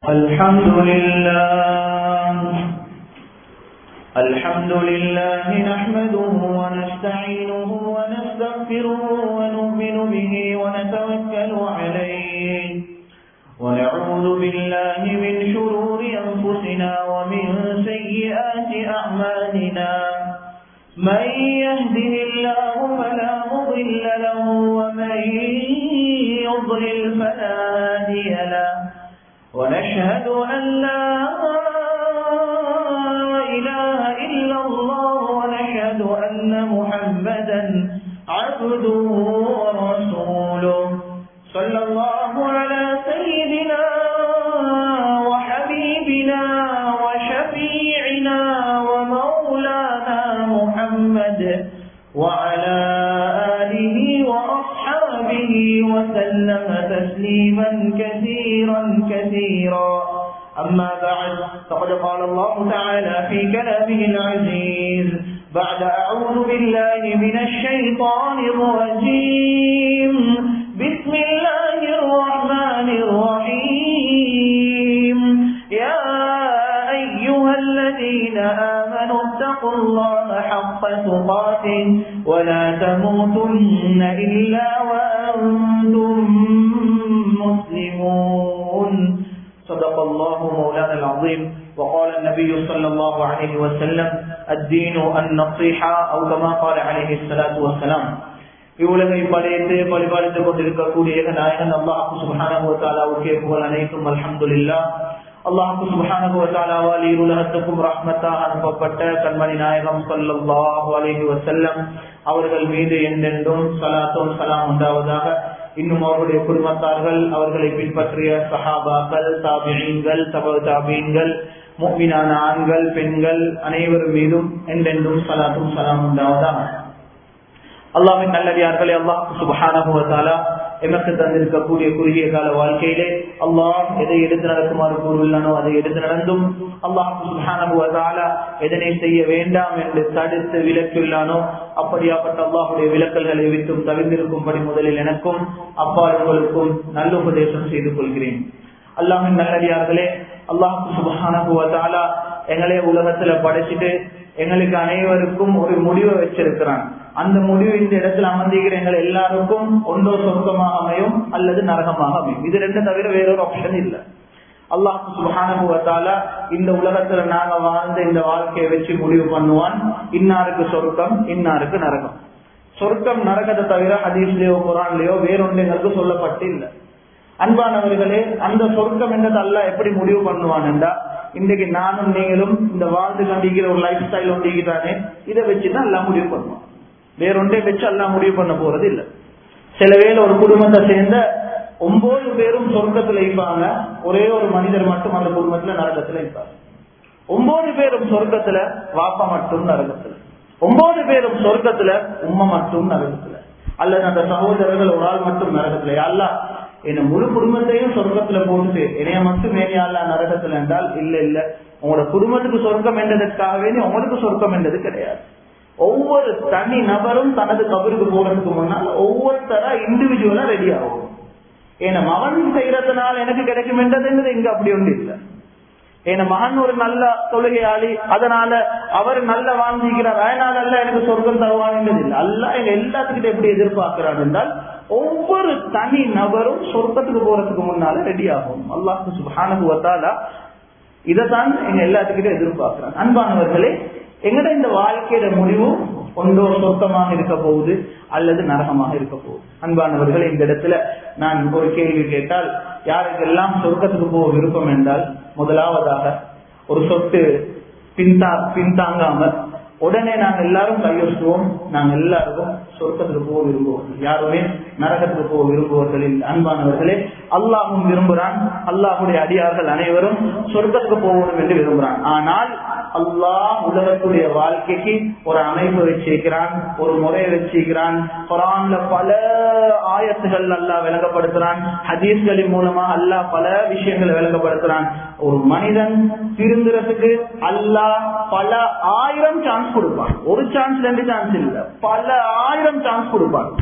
الحمد لله الحمد لله نحمده ونستعينه ونستغفره ونؤمن به ونتوكل عليه ونعوذ بالله من شرور أنفسنا ومن سيئات أعمالنا من يهده الله فلا مضل له ومن يضلل فلا هادي له ونشهد أن لا إله إلا الله ونشهد أن محمدا عبده ورسوله صلى الله على سيدنا وحبيبنا وشفيعنا ومولانا محمد وعلى آله وأصحابه وسلم تسليما كثيرا كثيرا أما بعد فقد قال الله تعالى في كلامه العزيز بعد أعوذ بالله من الشيطان الرجيم بسم الله الرحمن الرحيم يا أيها الذين آمنوا اتقوا الله حق تقاته ولا تموتن إلا وأنتم مسلمون صدق الله مولانا العظيم وقال النبي صلى الله عليه وسلم الدين النصيحة أو كما قال عليه الصلاة والسلام இவ்வுலகை படைத்து பரிபாலித்துக் கொண்டிருக்கக்கூடிய நாயகன் அல்லாஹு சுபஹானகுவத்தாலாவுக்கே புகழ் அனைத்தும் அல்ஹம்துலில்லா அல்லாஹு சுபஹானகுவத்தாலாவால் இருலகத்துக்கும் ரஹ்மத்தாக அனுப்பப்பட்ட கண்மணி நாயகம் சல்லாஹு அலைஹி வசல்லம் அவர்கள் மீது என்றென்றும் சலாத்தும் சலாம் உண்டாவதாக இன்னும் அவர்களுடைய குடும்பத்தார்கள் அவர்களை பின்பற்றிய சஹாபாக்கள் தாபியங்கள் தப தாபியங்கள் மூமினான ஆண்கள் பெண்கள் அனைவரும் மீதும் என்றென்றும் சலாத்தும் சலாம் உண்டாவதாக அல்லாவின் நல்லடியார்களே அல்லாஹ் சுபஹானகுவத்தாலா எமக்கு தந்திருக்கக்கூடிய குறுகிய கால வாழ்க்கையிலே அல்லாஹ் எதை எடுத்து நடக்குமாறு கூறுவில்லானோ அதை எடுத்து நடந்தும் அல்லாஹ் சுபஹானகுவத்தாலா எதனை செய்ய வேண்டாம் என்று தடுத்து விலக்கில்லானோ அப்படியாப்பட்ட அல்லாஹுடைய விலக்கல்களை விட்டும் தவிர்ந்திருக்கும்படி முதலில் எனக்கும் அப்பா உங்களுக்கும் நல்ல உபதேசம் செய்து கொள்கிறேன் அல்லாஹின் நல்லடியார்களே அல்லாஹ் சுபஹானகுவத்தாலா எங்களே உலகத்துல படைச்சிட்டு எங்களுக்கு அனைவருக்கும் ஒரு முடிவை வச்சிருக்கிறான் அந்த முடிவு இந்த இடத்துல அமர்ந்திருக்கிற எங்கள் எல்லாருக்கும் ஒன்றோ சொர்க்கமாக அமையும் அல்லது நரகமாக அமையும் இது ரெண்டு தவிர வேறொரு ஆப்ஷன் இல்லை அல்லாஹ் சுபானுவத்தால இந்த உலகத்துல நாங்க வாழ்ந்த இந்த வாழ்க்கையை வச்சு முடிவு பண்ணுவான் இன்னாருக்கு சொர்க்கம் இன்னாருக்கு நரகம் சொர்க்கம் நரகத்தை தவிர ஹதீஸ்லயோ குரான்லயோ வேறொன்று எங்களுக்கு சொல்லப்பட்டு இல்லை அன்பானவர்களே அந்த சொர்க்கம் என்றது அல்ல எப்படி முடிவு பண்ணுவான் என்றா இன்றைக்கு நானும் நீங்களும் இந்த வாழ்ந்து கண்டிக்கிற ஒரு லைஃப் ஸ்டைல் ஒன்றிக்கிறானே இதை வச்சுதான் எல்லாம் முடிவு பண்ணுவான் வேறொன்றை வச்சு எல்லாம் முடிவு பண்ண போறது இல்லை சில வேளை ஒரு குடும்பத்தை சேர்ந்த ஒன்பது பேரும் சொர்க்கத்துல இருப்பாங்க ஒரே ஒரு மனிதர் மட்டும் அந்த குடும்பத்துல நரகத்துல இருப்பாங்க ஒன்பது பேரும் சொர்க்கத்துல வாப்பா மட்டும் நரகத்துல ஒன்பது பேரும் சொர்க்கத்துல உம்மை மட்டும் நரகத்துல அல்லது அந்த சகோதரர்கள் ஒரு ஆள் மட்டும் நரகத்துல அல்ல என்ன முழு குடும்பத்தையும் சொர்க்கத்துல போட்டு என்னைய மட்டும் மேலையால நரகத்துல என்றால் இல்ல இல்ல உங்களோட குடும்பத்துக்கு சொர்க்கம் என்றதற்காகவே உங்களுக்கு சொர்க்கம் என்றது கிடையாது ஒவ்வொரு தனி நபரும் தனது கபருக்கு போறதுக்கு முன்னால் ஒவ்வொருத்தரா இண்டிவிஜுவலா ரெடி ஆகும் ஏன்னா மகன் செய்யறதுனால எனக்கு கிடைக்கும் என்றது இங்க அப்படி ஒன்று இல்லை ஏன்னா மகன் ஒரு நல்ல தொழுகையாளி அதனால அவர் நல்ல வாழ்ந்திருக்கிறார் அதனால அல்ல எனக்கு சொர்க்கம் தருவான்ன்றது இல்லை அல்ல எங்க எல்லாத்துக்கிட்ட எப்படி எதிர்பார்க்கிறார் என்றால் ஒவ்வொரு தனி நபரும் சொர்க்கத்துக்கு போறதுக்கு முன்னால ரெடி ஆகும் அல்லாஹு சுபானுவத்தாலா இதைத்தான் எங்க எல்லாத்துக்கிட்ட எதிர்பார்க்கிறான் அன்பானவர்களே எங்கட இந்த வாழ்க்கையோட முடிவு ஒன்றோ சொர்க்கமாக இருக்க போகுது அல்லது நரகமாக இருக்க போகுது அன்பானவர்கள் இந்த இடத்துல நான் ஒரு கேள்வி கேட்டால் யாருக்கெல்லாம் சொர்க்கத்துக்கு போக விருப்பம் என்றால் முதலாவதாக ஒரு சொத்து பின்தா பின்தாங்காம உடனே நாங்க எல்லாரும் கையொசுவோம் நாங்க எல்லாருக்கும் சொர்க்கத்துக்கு போக விரும்புவோம் யாருமே நரகத்துக்கு போக விரும்புவர்கள் அன்பானவர்களே அல்லாஹும் விரும்புகிறான் அல்லாஹுடைய அடியார்கள் அனைவரும் சொர்க்கத்துக்கு போகணும் என்று விரும்புகிறான் ஆனால் அல்லாஹ் உலகத்துடைய வாழ்க்கைக்கு ஒரு அமைப்பு வச்சிருக்கிறான் ஒரு முறையை வச்சிருக்கிறான் குரான்ல பல ஆயத்துகள் அல்லாஹ் விளங்கப்படுத்துறான் ஹதீஸ்களின் மூலமா அல்லாஹ் பல விஷயங்களை விளங்கப்படுத்துறான் ஒரு மனிதன் திருந்துறதுக்கு அல்லாஹ் பல ஆயிரம் சான்ஸ் கொடுப்பான் ஒரு சான்ஸ் ரெண்டு சான்ஸ் இல்ல பல ஆயிரம் சான்ஸ் கொடுப்பான்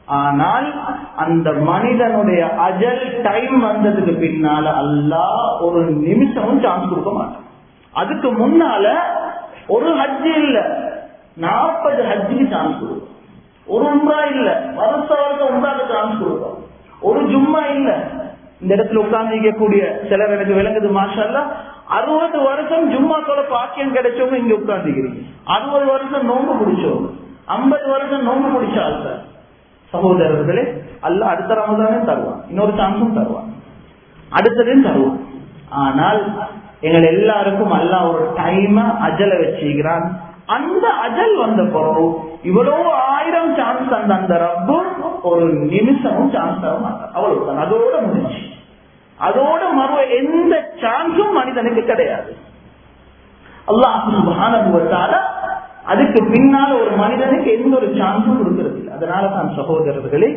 ஆனால் அந்த மனிதனுடைய அஜல் டைம் வந்ததுக்கு பின்னால அல்லாஹ் ஒரு நிமிஷமும் சான்ஸ் கொடுக்க மாட்டான் அதுக்கு முன்னால ஒரு ஹஜ்ஜி இல்ல நாற்பது ஹஜ்ஜிக்கு சான்ஸ் கொடுக்கும் ஒரு உம்ரா இல்ல வருஷ வருஷம் உம்ராக்கு சான்ஸ் கொடுக்கும் ஒரு ஜும்மா இல்ல இந்த இடத்துல உட்கார்ந்து சிலர் எனக்கு விளங்குது மாஷா அறுபது வருஷம் ஜும்மாக்கள பாக்கியம் கிடைச்சவங்க இங்க உட்கார்ந்துக்கிறீங்க அறுபது வருஷம் நோம்பு பிடிச்சவங்க ஐம்பது வருஷம் நோம்பு பிடிச்ச ஆள்கள் சகோதரர்களே அல்ல அடுத்த ரமதானே தருவான் இன்னொரு சான்ஸும் தருவான் அடுத்ததையும் தருவான் ஆனால் எங்கள் எல்லாருக்கும் அல்ல ஒரு டைம அஜல வச்சுக்கிறான் அந்த அஜல் வந்த பிறகு இவ்வளவு ஆயிரம் சான்ஸ் அந்த அந்த ரப்பும் ஒரு நிமிஷமும் சான்ஸ் தர மாட்டார் அவ்வளவுதான் அதோட முடிஞ்சு அதோட மறு எந்த சான்ஸும் மனிதனுக்கு கிடையாது அல்லாஹால அதுக்கு பின்னால ஒரு மனிதனுக்கு எந்த ஒரு சான்ஸும் கொடுக்கறது இல்லை அதனால தான் சகோதரர்களே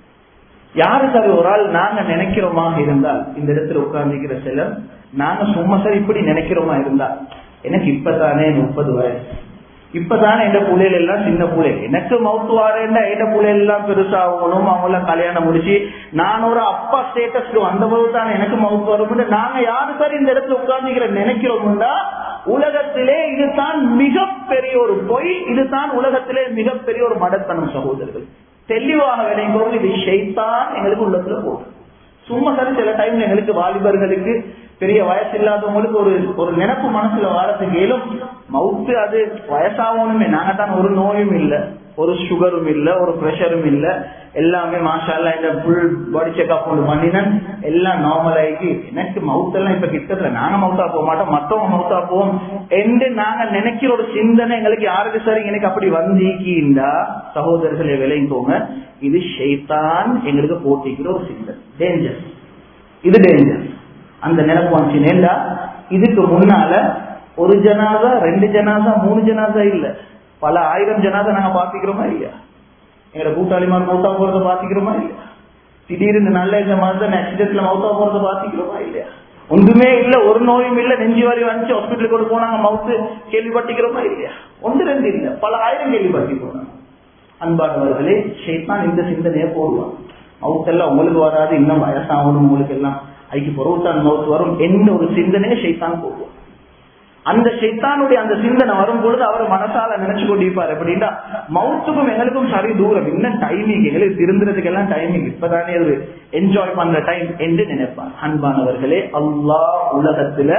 யாரு சரி ஒரு ஆள் நாங்க நினைக்கிறோமா இருந்தால் இந்த இடத்துல உட்கார்ந்துக்கிற சிலர் நாங்க சும்மா சார் இப்படி நினைக்கிறோமா இருந்தா எனக்கு இப்பதானே முப்பது வயசு இப்பதானே எந்த புள்ளைகள் எல்லாம் சின்ன புள்ளை எனக்கு மவுத்து வாரேன்டா எந்த புள்ளைகள் எல்லாம் பெருசாகணும் அவங்கள கல்யாணம் முடிச்சு நான் ஒரு அப்பா ஸ்டேட்டஸ்க்கு வந்தபோது தானே எனக்கு மவுத்து வரும் நாங்க யாரு சார் இந்த இடத்துல உட்கார்ந்துக்கிற நினைக்கிறோம்டா உலகத்திலே இதுதான் மிகப்பெரிய ஒரு பொய் இதுதான் உலகத்திலே மிகப்பெரிய ஒரு மடத்தனம் சகோதரர்கள் தெளிவாக விளையும் இது ஷைத்தான் எங்களுக்கு உள்ளத்துல போகும் சும்மா சரி சில டைம்ல எங்களுக்கு வாலிபர்களுக்கு பெரிய வயசு இல்லாதவங்களுக்கு ஒரு ஒரு நினப்பு மனசுல வாரத்துக்கு இயலும் மவுத்து அது வயசாகணுமே நாங்க தான் ஒரு நோயும் இல்ல ஒரு சுகரும் இல்ல ஒரு பிரஷரும் இல்ல எல்லாமே மாஷால்லா இந்த ஃபுல் பாடி செக்அப் ஒன்று பண்ணினேன் எல்லாம் நார்மல் ஆகி எனக்கு மவுத் எல்லாம் இப்ப கிட்டத்துல நாங்க மவுத்தா போக மாட்டோம் மத்தவங்க மவுத்தா போவோம் என்று நாங்க நினைக்கிற ஒரு சிந்தனை எங்களுக்கு யாருக்கு சரி எனக்கு அப்படி வந்தீக்கிண்டா சகோதரர்களை விளைங்கோங்க இது ஷைத்தான் எங்களுக்கு போட்டிக்கிற ஒரு சிந்தனை டேஞ்சர் இது டேஞ்சர் அந்த நினைப்பு வந்துச்சுனேண்டா இதுக்கு முன்னால ஒரு ஜனாதா ரெண்டு ஜனாதா மூணு ஜனாதா இல்ல பல ஆயிரம் ஜனாதா நாங்க பாத்துக்கிறோமா இல்லையா எங்க கூட்டாளிமார் மௌத்தா போறத பாத்துக்கிறோமா இல்லையா திடீர்னு நல்ல இந்த மாதிரி ஆக்சிடென்ட்ல மௌத்தா போறத பாத்துக்கிறோமா இல்லையா ஒன்றுமே இல்ல ஒரு நோயும் இல்ல நெஞ்சு வலி வந்துச்சு ஹாஸ்பிட்டலுக்கு கொண்டு போனாங்க மவுத்து கேள்விப்பட்டிக்கிறோமா இல்லையா ஒன்று ரெண்டு இல்ல பல ஆயிரம் கேள்விப்பட்டி போனாங்க அன்பானவர்களே ஷேத்தான் இந்த சிந்தனையை போடுவான் மவுத்தெல்லாம் உங்களுக்கு வராது இன்னும் வயசாகணும் உங்களுக்கு எல்லாம் அதுக்கு பொருள்தான் மவுத்து வரும் எந்த ஒரு சிந்தனையை ஷைத்தான் போடுவான் அந்த ஷைத்தானுடைய அந்த சிந்தனை வரும் பொழுது அவர் மனசால நினைச்சு கொண்டிருப்பார் எப்படின்னா மவுத்துக்கும் எங்களுக்கும் சரி தூரம் இன்னும் டைமிங் எங்களுக்கு திருந்துறதுக்கு எல்லாம் டைமிங் இப்பதானே அது என்ஜாய் பண்ற டைம் என்று நினைப்பார் அன்பானவர்களே அல்லாஹ் உலகத்துல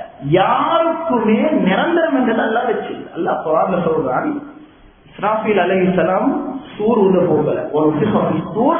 யாருக்குமே நிரந்தரம் என்றது அல்லா வச்சு அல்லா குரான்ல சொல்றான் இஸ்ராஃபில் அலை இஸ்லாம் சூர் உள்ள போகல ஒரு சூர்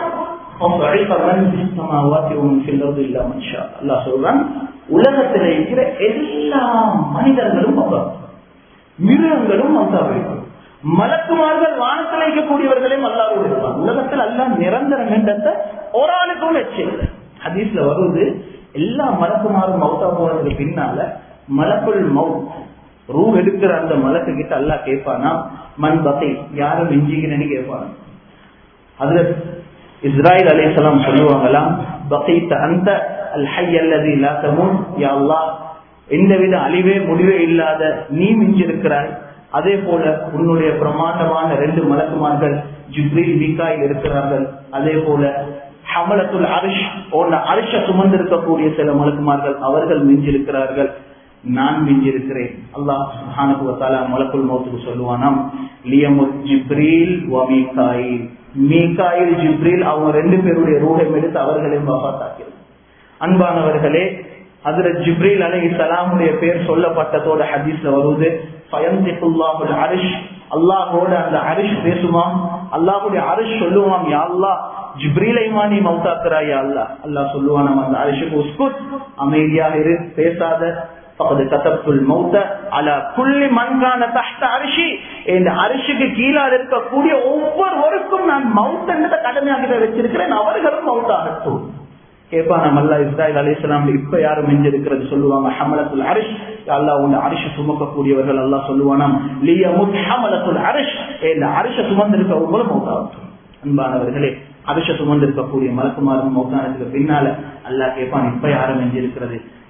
உலகத்தில் இருக்கிற எல்லா மனிதர்களும் மிருகங்களும் மௌத்தாவிருக்கும் மலக்குமார்கள் வானத்தில் வைக்கக்கூடியவர்களையும் அல்லாவோடு இருப்பாங்க உலகத்தில் அல்லா நிரந்தரம் என்றத ஒரு ஆளுக்கும் வச்சு ஹதீஸ்ல வருவது எல்லா மலக்குமாரும் மௌத்தா போனதுக்கு பின்னால மலக்குள் மவுத் ரூ எடுக்கிற அந்த மலக்கு கிட்ட அல்லா கேட்பானா மண் பத்தை யாரும் மிஞ்சிக்கிறேன்னு கேட்பானா அதுல இஸ்ராயல் அலிசலாம் சொல்லுவாங்களாம் பகைத்த அந்த அல் ஹை அல்லது இல்லாதமும் யாழ்லா எந்தவித அழிவே முடிவே இல்லாத நீ மிஞ்சிருக்கிறாய் அதே போல உன்னுடைய பிரமாண்டமான ரெண்டு மலக்குமார்கள் ஜிப்ரீல் மீகாயில் இருக்கிறார்கள் அதே போல ஹமலத்துல் அரிஷ் போன்ற அரிஷ சுமந்திருக்கக்கூடிய சில மலக்குமார்கள் அவர்கள் மிஞ்சிருக்கிறார்கள் நான் மிஞ்சிருக்கிறேன் அல்லாஹ் சுஹானுவத்தால மலக்குள் மௌத்துக்கு சொல்லுவானாம் லியமுத் ஜிப்ரீல் வமீகாயில் மீகாயில் ஜிப்ரீல் அவங்க ரெண்டு பேருடைய ரூஹம் எடுத்து அவர்களையும் வபாத்தாக்கிறது அன்பானவர்களே அதுல ஜிப்ரீல் அலை சலாமுடைய பேர் சொல்லப்பட்டதோட ஹதீஸ்ல வருவது அரிஷ் அல்லாஹோட அந்த அரிஷ் பேசுமா அல்லாஹுடைய அரிஷ் சொல்லுவான் யா அல்லா ஜிப்ரீலைமா நீ மௌத்தாக்குறாயா அல்லா அல்லாஹ் சொல்லுவான் நம்ம அந்த அரிஷுக்கு உஸ்குத் அமைதியாக இரு பேசாத فقد كتبت الموت على كل من كان تحت عرشي இந்த அரிசிக்கு கீழால் இருக்கக்கூடிய ஒவ்வொருவருக்கும் நான் மவுத் என்றதை கடமையாக வச்சிருக்கிறேன் அவர்களும் மவுத் ஆகட்டும் கேட்பா நம்ம அல்லா இஸ்ராயல் அலிஸ்லாம் இப்ப யாரும் மிஞ்சிருக்கிறது சொல்லுவாங்க ஹமலத்துல் அரிஷ் அல்லா உங்க அரிசி சுமக்கக்கூடியவர்கள் அல்லா சொல்லுவானாம் லியமுத் ஹமலத்துல் அரிஷ் இந்த அரிச சுமந்திருக்கவங்களும் மௌத்தாகட்டும் அன்பானவர்களே அரிச சுமந்திருக்கக்கூடிய மலக்குமாரும் மௌத்தானதுக்கு பின்னால அல்லா கேட்பான் இப்ப யாரும் மிஞ்சிருக்கிறது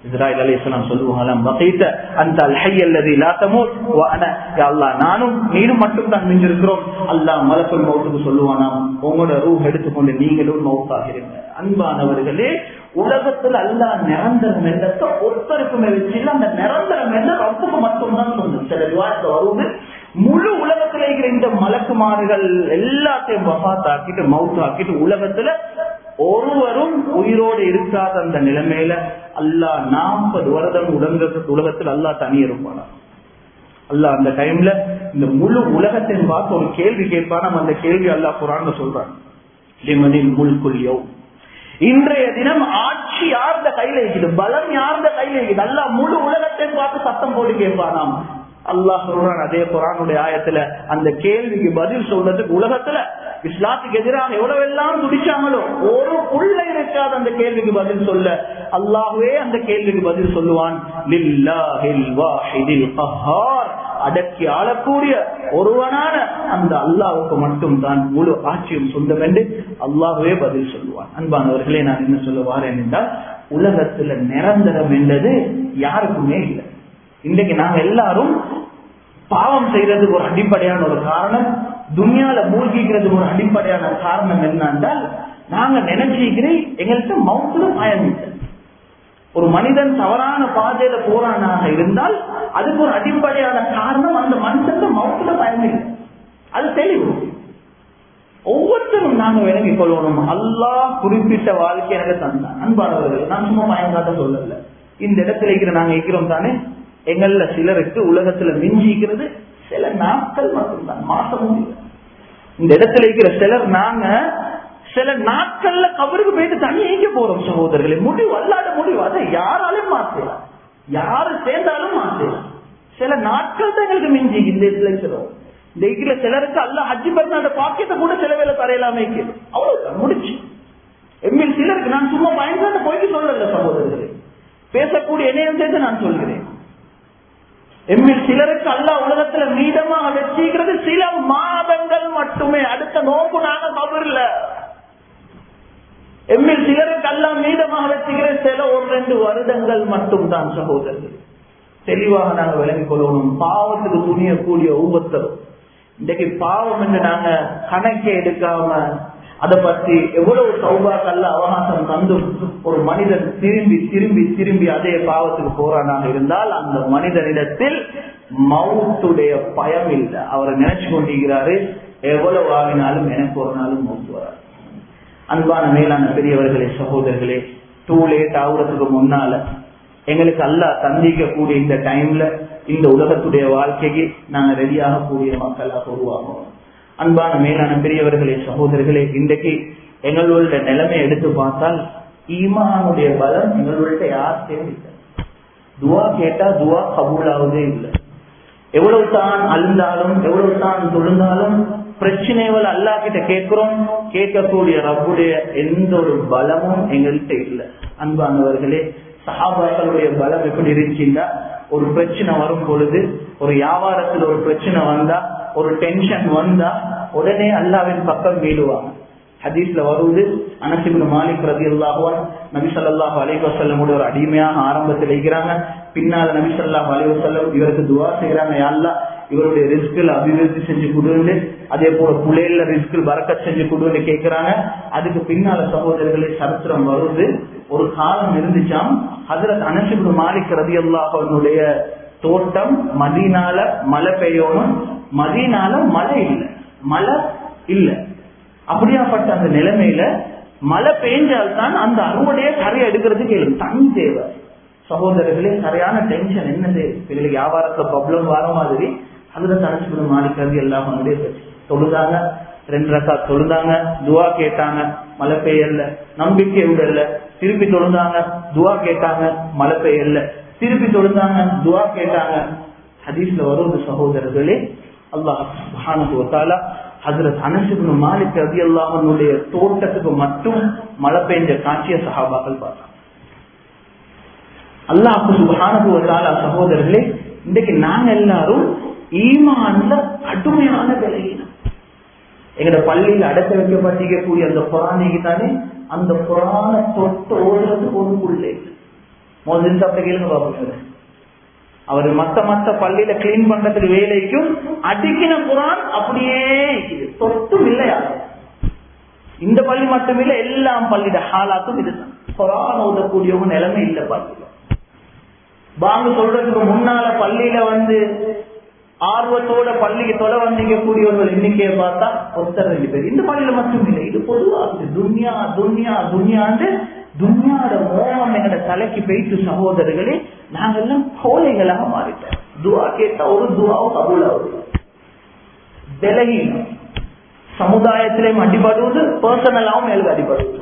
இஸ்ராயில் அலைஹிஸ்ஸலாம் சொல்லுவாங்களாம் வகைத்த அந்த அல்ஹை அல்லது லாத்தமூத் வஅன யா அல்லாஹ் நானும் நீரும் மட்டும் தான் மிஞ்சிருக்கிறோம் அல்லாஹ் மலக்குல் மௌத்துக்கு சொல்லுவானாம் உங்களோட ரூஹ் எடுத்துக்கொண்டு நீங்களும் மௌத்தாகிறீங்க அன்பானவர்களே உலகத்துல அல்லாஹ் நிரந்தரம் என்றத்தை ஒருத்தருக்குமே வச்சு அந்த நிரந்தரம் என்ற ரப்புக்கு மட்டும்தான் சொன்னது சில விவாதத்தை வருவது முழு உலகத்துல இருக்கிற இந்த மலக்குமாறுகள் எல்லாத்தையும் வஃத்தாக்கிட்டு மவுத்தாக்கிட்டு உலகத்துல ஒருவரும் உயிரோடு இருக்காத அந்த நிலைமையில அல்லாஹ் நாற்பது வருடம் உலக உலகத்தில் அல்லாஹ் தனி இருப்பானா அல்லாஹ் அந்த டைம்ல இந்த முழு உலகத்தையும் பார்த்து ஒரு கேள்வி கேட்பான் நம்ம அந்த கேள்வி அல்லாஹ் குரான் சொல்றான் லிமனில் முல்குல் யௌ இன்றைய தினம் ஆட்சி யார்ந்த கையில இருக்குது பலம் யார்ந்த கையில இருக்குது அல்லாஹ் முழு உலகத்தையும் பார்த்து சத்தம் போட்டு கேட்பானாம் அல்லாஹ் சொல்றான் அதே குரானுடைய ஆயத்துல அந்த கேள்விக்கு பதில் சொல்றதுக்கு உலகத்துல இஸ்லாத்துக்கு எதிராக எவ்வளவு எல்லாம் துடிச்சாங்களோ ஒரு புள்ள இருக்காத அந்த கேள்விக்கு பதில் சொல்ல அல்லாஹுவே அந்த கேள்விக்கு பதில் சொல்லுவான் லில்லாஹில் வாஹிதில் கஹார் அடக்கி ஆளக்கூடிய ஒருவனான அந்த அல்லாவுக்கு மட்டும் தான் முழு ஆட்சியும் சொந்தம் என்று அல்லாஹுவே பதில் சொல்லுவான் அன்பானவர்களே நான் என்ன சொல்ல வாரேன் என்றால் உலகத்துல நிரந்தரம் என்றது யாருக்குமே இல்லை இன்றைக்கு நாங்க எல்லாரும் பாவம் செய்யறதுக்கு ஒரு அடிப்படையான ஒரு காரணம் துனியால மூழ்கிக்கிறதுக்கு ஒரு அடிப்படையான காரணம் என்னன்றால் நாங்க நினைச்சிக்கிறேன் எங்கள்கிட்ட மவுத்துல பயம் இல்லை ஒரு மனிதன் தவறான பாதையில போறானாக இருந்தால் அதுக்கு ஒரு அடிப்படையான காரணம் அந்த மனுஷனுக்கு மவுத்துல பயம் இல்லை அது தெளிவு ஒவ்வொருத்தரும் நாங்க விளங்கிக் கொள்ளணும் அல்லாஹ் குறிப்பிட்ட வாழ்க்கை எனக்கு தந்தான் அன்பானவர்கள் நான் சும்மா பயம் காட்ட சொல்லல இந்த இடத்துல இருக்கிற நாங்க இருக்கிறோம் தானே எங்கள்ல சிலருக்கு உலகத்துல மிஞ்சிக்கிறது சில நாட்கள் மட்டும்தான் மாசமும் இல்லை இந்த இடத்துல இருக்கிற சிலர் நாங்க சில நாட்கள்ல கபருக்கு போயிட்டு தனியாக போறோம் சகோதரர்களே முடிவு அல்லாத முடிவு அதை யாராலும் மாத்தலாம் யாரு சேர்ந்தாலும் மாத்தலாம் சில நாட்கள் தான் எங்களுக்கு மிஞ்சி இந்த இடத்துல இருக்கிறோம் இந்த இருக்கிற சிலருக்கு அல்ல ஹஜ்ஜி பண்ண பாக்கியத்தை கூட சில வேலை தரையிலாம அவ்வளவுதான் முடிச்சு எம்மில் சிலருக்கு நான் சும்மா பயன்பாட்ட போயிட்டு சொல்லல சகோதரர்களே பேசக்கூடிய இணையம் சேர்த்து நான் சொல்கிறேன் எம்மில் சிலருக்கு அல்ல உலகத்துல மீதமாக வச்சிருக்கிறது சில மாதங்கள் மட்டுமே அடுத்த நோக்கு நாங்க கபர்ல எம்மில் சிலருக்கு அல்ல மீதமாக வச்சுக்கிற சில ஒரு ரெண்டு வருடங்கள் மட்டும் தான் சகோதரர்கள் தெளிவாக நாங்க விளங்கிக் கொள்ளணும் பாவத்துக்கு துணியக்கூடிய ஒவ்வொருத்தரும் இன்றைக்கு பாவம் என்று நாங்க கணக்கே எடுக்காம அதை பற்றி எவ்வளவு சௌபாக்கல்ல அவகாசம் தந்து ஒரு மனிதன் திரும்பி திரும்பி திரும்பி அதே பாவத்துக்கு போறானாக இருந்தால் அந்த மனிதனிடத்தில் மவுத்துடைய பயம் இல்லை அவர் நினைச்சு கொண்டிருக்கிறாரு எவ்வளவு ஆகினாலும் எனக்கு ஒரு நாளும் மவுத்து வராது அன்பான மேலான பெரியவர்களே சகோதரர்களே டூ லேட் ஆகுறதுக்கு முன்னால எங்களுக்கு அல்ல சந்திக்கக்கூடிய இந்த டைம்ல இந்த உலகத்துடைய வாழ்க்கைக்கு நாங்க ரெடியாக கூடிய மக்களாக உருவாகணும் அன்பான மேலான பெரியவர்களே சகோதரர்களே இன்றைக்கு எங்களுடைய நிலைமை எடுத்து பார்த்தால் ஈமானுடைய பலம் எங்களுடைய யார்கிட்டயும் இல்லை துவா கேட்டா துவா கபூலாவதே இல்லை எவ்வளவு தான் அழுந்தாலும் எவ்வளவு தான் தொழுந்தாலும் பிரச்சனைகள் அல்லா கிட்ட கேட்கிறோம் கேட்கக்கூடிய ரப்புடைய எந்த ஒரு பலமும் எங்கள்கிட்ட இல்லை அன்பானவர்களே சஹாபாக்களுடைய பலம் எப்படி இருந்துச்சுன்னா ஒரு பிரச்சனை வரும் பொழுது ஒரு வியாபாரத்துல ஒரு பிரச்சனை வந்தா ஒரு டென்ஷன் வந்தா உடனே அல்லாவின் பக்கம் வீடுவாங்க ஹதீஸ்ல வருவது அனசிபின் மாலிக் ரதி அல்லாஹுவான் நபி சொல்லாஹு அலி வசல்லமோட ஒரு அடிமையாக ஆரம்பத்தில் இருக்கிறாங்க பின்னால நபி சொல்லாஹு அலி வசல்லம் இவருக்கு துவா செய்யறாங்க யாழ்லா இவருடைய ரிஸ்கில் அபிவிருத்தி செஞ்சு கொடுன்னு அதே போல புலையில ரிஸ்கில் வரக்க செஞ்சு கொடுன்னு கேட்கிறாங்க அதுக்கு பின்னால சகோதரர்களே சரித்திரம் வருது ஒரு காலம் இருந்துச்சாம் ஹசரத் அனசிபின் மாலிக் ரதி அல்லாஹனுடைய தோட்டம் மதினால மழை பெய்யணும் மதினால மழை இல்லை மழை இல்லை அப்படியாப்பட்ட அந்த நிலைமையில மழை பெய்ஞ்சால்தான் அந்த அறுவடையை கரை எடுக்கிறதுக்கு எழும் தனி தேவை சகோதரர்களே சரியான டென்ஷன் என்ன தேவை எங்களுக்கு வியாபாரத்துல ப்ராப்ளம் வர மாதிரி அதுல தனிச்சுக்கணும் மாறிக்கிறது எல்லாம் அவனுடைய தொழுதாங்க ரெண்டு ரக்கா தொழுதாங்க துவா கேட்டாங்க மழை பெய்யல நம்பிக்கை விடல திருப்பி தொழுதாங்க துவா கேட்டாங்க மழை பெய்யல திருப்பி தொழுதாங்க துவா கேட்டாங்க ஹதீஸ்ல வருவது சகோதரர்களே அல்லாஹ் சுஹானுவத்தாலா ஹசரத் அனசுபின் மாலிக் ரதி அல்லாஹனுடைய தோட்டத்துக்கு மட்டும் மழை பெய்ஞ்ச காட்சிய சஹாபாக்கள் பார்த்தாங்க அல்லாஹ் சுஹானுவத்தாலா சகோதரர்களே இன்றைக்கு நாங்க எல்லாரும் ஈமான்ல கடுமையான விலையினம் எங்கட பள்ளியில் அடைக்க வைக்கப்பட்டிருக்கக்கூடிய அந்த புறாணிக்கு தானே அந்த புறாண தொட்டு ஓடுறதுக்கு ஒரு புள்ளை மோதின் சாப்பிட்ட கேளுங்க பாப்போம் அவர் மத்த மத்த பள்ளியில கிளீன் பண்றதுக்கு வேலைக்கும் அடிக்கின குரான் அப்படியே இருக்குது தொட்டும் இல்லையா இந்த பள்ளி மட்டும் இல்ல எல்லாம் பள்ளியிட ஹாலாத்தும் இதுதான் குரான் ஓதக்கூடியவங்க நிலைமை இல்ல பள்ளியில பாங்க சொல்றதுக்கு முன்னால பள்ளியில வந்து ஆர்வத்தோட பள்ளிக்கு தொலை வந்திக்கக்கூடியவர்கள் எண்ணிக்கையை பார்த்தா ஒருத்தர் ரெண்டு பேர் இந்த பள்ளியில மட்டும் இல்லை இது பொதுவாகுது துன்யா துன்யா துன்யாண்டு துன்யாட மோகம் எங்கட தலைக்கு போயிட்டு சகோதரர்களே நாங்கெல்லாம் கோழைகளாக மாறிட்டோம் துவா கேட்டா ஒரு துவாவும் கபூலாவது விலகி சமுதாயத்திலேயும் அடிபடுவது பர்சனலாவும் எங்களுக்கு அடிபடுவது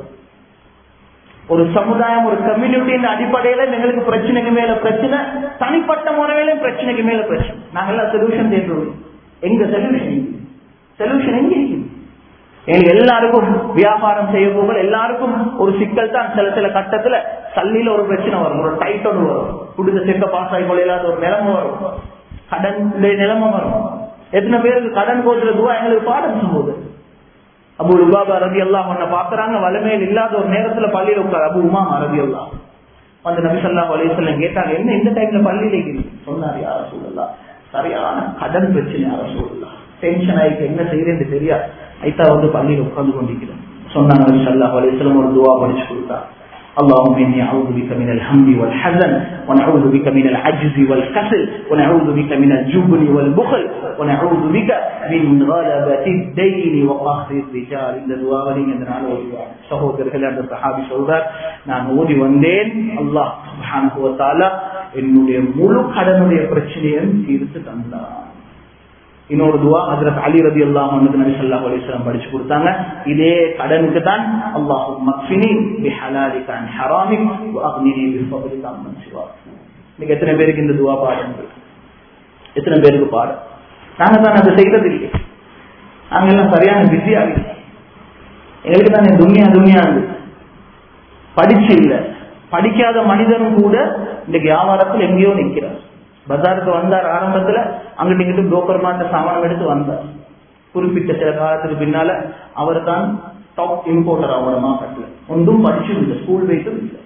ஒரு சமுதாயம் ஒரு கம்யூனிட்டியின் அடிப்படையில எங்களுக்கு பிரச்சனைக்கு மேல பிரச்சனை தனிப்பட்ட முறையிலும் பிரச்சனைக்கு மேல பிரச்சனை நாங்கெல்லாம் சொல்யூஷன் தேடுறோம் எங்க சொல்யூஷன் சொல்யூஷன் எங்க இருக்குது எங்களுக்கு எல்லாருக்கும் வியாபாரம் செய்ய போக எல்லாருக்கும் ஒரு சிக்கல் தான் சில சில கட்டத்துல சல்லியில ஒரு பிரச்சனை வரும் ஒரு டைட் ஒன்று வரும் குடுத்த செக்க பாஸ் ஆகி கொள்ளையில்லாத ஒரு நிலைமை வரும் கடன் நிலைமை வரும் எத்தனை பேருக்கு கடன் போதுறதுவா எங்களுக்கு பாடம் சொல்லுவது அபு ருபாபா ரவி எல்லாம் ஒன்ன பாக்குறாங்க வலிமையில் இல்லாத ஒரு நேரத்துல பள்ளியில உட்கார் அபு உமா ரவி எல்லாம் வந்து நபி சொல்லா அலையம் கேட்டாங்க என்ன இந்த டைம்ல பள்ளியில சொன்னார் யார சூழல்லா சரியான கடன் பிரச்சனை யார சூழல்லா டென்ஷன் ஆயிருக்கு என்ன செய்யறேன்னு தெரியா ஐத்தா வந்து பள்ளியில உட்கார்ந்து கொண்டிருக்கிறேன் சொன்னாங்க நபி சொல்லா அலையம் ஒரு துவா படிச்சு கொடுத்தா اللهم إني أعوذ بك من الهم والحزن ونعوذ بك من العجز والكسل ونعوذ بك من الجبن والبخل ونعوذ بك من غلبة الدين وقهر الرجال இந்த துவாவை இதனால ஓதுவார் சகோதரர்கள் அந்த சஹாபி சொல்றார் நான் ஓதி வந்தேன் அல்லாஹ் சுப்ஹானஹு வ தஆலா என்னுடைய முழு கடனுடைய பிரச்சனையும் தீர்த்து தந்தான் இன்னொரு துவா ஹசரத் அலி ரதி அல்லாஹ் நபி ஸல்லல்லாஹு அலைஹி வஸல்லம் படிச்சு கொடுத்தாங்க இதே கடனுக்கு தான் அல்லாஹு மக்ஃபினி பி ஹலாலிக அன் ஹராமிக் வ அக்னினி பி ஃபضلிக அம்மன் சிவாக் இன்னைக்கு எத்தனை பேருக்கு இந்த துவா பாடம் எத்தனை பேருக்கு பாடம் நாங்க தான் அதை செய்யறது இல்லை நாங்க எல்லாம் சரியான பிஸியா எங்களுக்கு தான் துன்யா துன்யா படிச்சு இல்ல படிக்காத மனிதனும் கூட இன்னைக்கு வியாபாரத்தில் எங்கேயோ நிக்கிறார் பஜாருக்கு வந்தார் ஆரம்பத்துல அங்கிட்டு இங்கிட்டு புரோக்கர் மாட்ட சாமானம் எடுத்து வந்தார் குறிப்பிட்ட சில காலத்துக்கு பின்னால அவர் தான் டாப் இம்போர்ட்டர் அவரோட மார்க்கெட்ல ஒன்றும் படிச்சு இல்லை ஸ்கூல் வைத்தும் இல்லை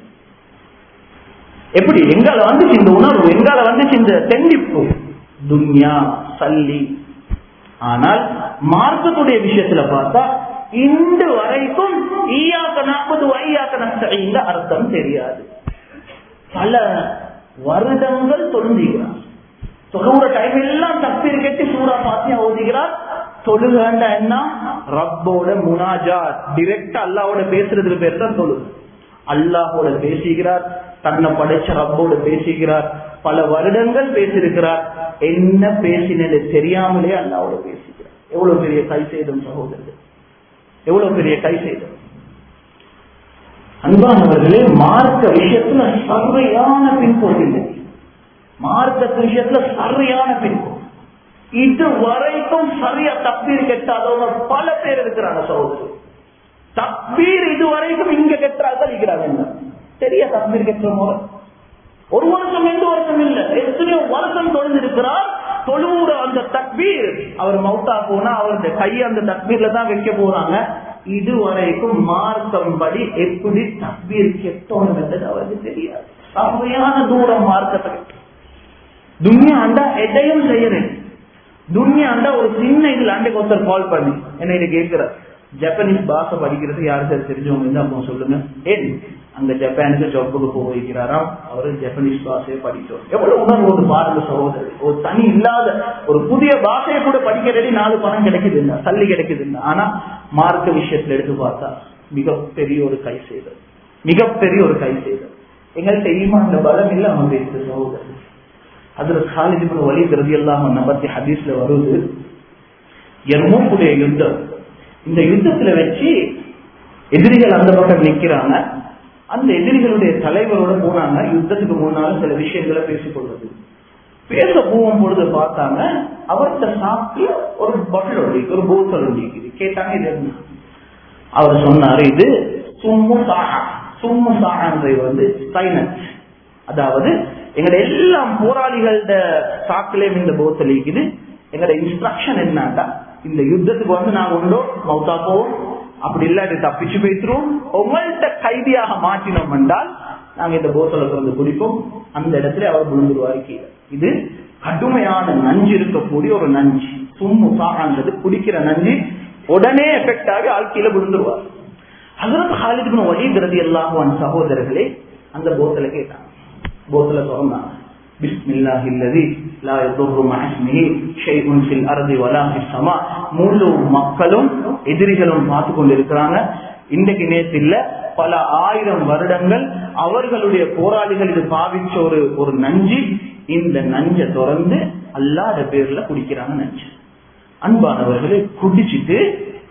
எப்படி எங்கால வந்துச்சு இந்த உணர்வு எங்கால வந்துச்சு இந்த தெண்டிப்பு துன்யா சல்லி ஆனால் மார்க்கத்துடைய விஷயத்துல பார்த்தா இன்று வரைக்கும் ஈயாக்க நாற்பது ஐயாக்க நஷ்ட அர்த்தம் தெரியாது பல வருடங்கள் தொழுந்துகிறார் தொழுகிற டைம் எல்லாம் தப்பீர் கட்டி சூறா பாத்தியா ஓதுகிறார் தொழுகண்ட என்ன ரப்போட முனாஜா டிரெக்டா அல்லாவோட பேசுறதுல பேர் தான் தொழுகு அல்லாஹோட பேசுகிறார் தன்னை படைச்ச ரப்போட பேசுகிறார் பல வருடங்கள் பேசியிருக்கிறார் என்ன பேசினது தெரியாமலே அல்லாவோட பேசுகிறார் எவ்வளவு பெரிய கை செய்தம் சகோதரர்கள் எவ்வளவு பெரிய கை செய்தம் அன்பானவர்களே மார்க்க விஷயத்துல சரியான பின்போட்டு மார்க்க விஷயத்துல சரியான பின்போட்டு இது வரைக்கும் சரியா தப்பீர் கெட்டாதவங்க பல பேர் இருக்கிறாங்க சகோதரர் தப்பீர் இது வரைக்கும் இங்க கெட்டார்கள் இருக்கிறாங்க சரியா தப்பீர் கெட்ட முறை ஒரு வருஷம் எந்த வருஷம் இல்ல எத்தனையோ வருஷம் தொழுந்திருக்கிறார் தொழுவுற அந்த தக்பீர் அவர் மவுத்தா போனா அவருடைய கையை அந்த தக்பீர்ல தான் வைக்க போறாங்க இதுவரைக்கும் மார்க்கம் படி எப்படி தக்பீர் கெட்டோம் என்றது அவருக்கு தெரியாது சரியான தூரம் மார்க்கத்தை துன்யாண்டா எதையும் செய்யறேன் துன்யாண்டா ஒரு சின்ன இதுல அண்டைக்கு ஒருத்தர் கால் பண்ணி என்ன இது கேட்கிறார் ஜப்பானீஸ் பாஷை படிக்கிறது யாரு சார் தெரிஞ்சவங்க இருந்தா அப்போ சொல்லுங்க ஏன் அங்க ஜப்பானுக்கு ஜப்புக்கு போக வைக்கிறாராம் அவரு ஜப்பானீஸ் பாஷையை படிச்சோம் எவ்வளவு உணர்வு ஒரு பாருங்க சகோதரர் ஒரு தனி இல்லாத ஒரு புதிய பாஷையை கூட படிக்கிறடி நாலு பணம் கிடைக்குது இல்ல சல்லி கிடைக்குது இல்ல ஆனா மார்க்க விஷயத்துல எடுத்து பார்த்தா மிகப்பெரிய ஒரு கை செய்தல் மிகப்பெரிய ஒரு கை செய்தல் எங்கள்கிட்ட ஈமான் பலம் இல்ல அவங்க இருக்கு சகோதரர் அதுல சாலிதிபுர வழி கருதி எல்லாம் பத்தி ஹதீஸ்ல வருது எர்மூக்குடைய யுத்தம் இந்த யுத்தத்துல வச்சு எதிரிகள் அந்த பக்கம் நிக்கிறாங்க அந்த எதிரிகளுடைய தலைவரோட போனாங்க யுத்தத்துக்கு முன்னால சில விஷயங்களை பேசிக் கொள்வது பேச போகும் பொழுது பார்த்தாங்க அவர்கிட்ட சாப்பிட்டு ஒரு பட்டில் ஒட்டி ஒரு போத்தல் ஒட்டிக்குது கேட்டாங்க இது என்ன அவர் சொன்னாரு இது சும்மு சாகா சும்மு சாகான்றது வந்து சைனஸ் அதாவது எங்கட எல்லாம் போராளிகளோட சாக்கிலையும் இந்த போத்தல் இருக்குது எங்கட இன்ஸ்ட்ரக்ஷன் என்னன்னா இந்த யுத்தத்துக்கு வந்து நாங்க உண்டோ மௌத்தா போவோம் அப்படி இல்லாட்டி தப்பிச்சு போய்த்துருவோம் உங்கள்கிட்ட கைதியாக மாற்றினோம் என்றால் நாங்க இந்த போத்தலை திறந்து குடிப்போம் அந்த இடத்துல அவர் விழுந்துருவாரு கீழே இது கடுமையான நஞ்சு இருக்கக்கூடிய ஒரு நஞ்சு சும்மு சாகான்றது குடிக்கிற நஞ்சு உடனே எஃபெக்ட் ஆகி ஆள் கீழே விழுந்துருவார் ஹசரத் ஹாலித் பின் வலீத் ரலியல்லாஹு அன்ஹு சகோதரர்களே அந்த போத்தலை கேட்டாங்க போத்தலை திறந்தாங்க பிஸ்மில்லாஹி அல்லதி லா யதுர்ரு மஅ இஸ்மிஹி ஷைஉன் ஃபில் அர்தி வலா ஃபிஸ் ஸமா முழு மக்களும் எதிரிகளும் பார்த்து கொண்டிருக்கிறாங்க இன்றைக்கு நேத்து இல்ல பல ஆயிரம் வருடங்கள் அவர்களுடைய போராளிகள் இது பாவிச்ச ஒரு ஒரு நஞ்சு இந்த நஞ்சை திறந்து அல்லாத பேர்ல குடிக்கிறாங்க நஞ்சு அன்பானவர்களே குடிச்சிட்டு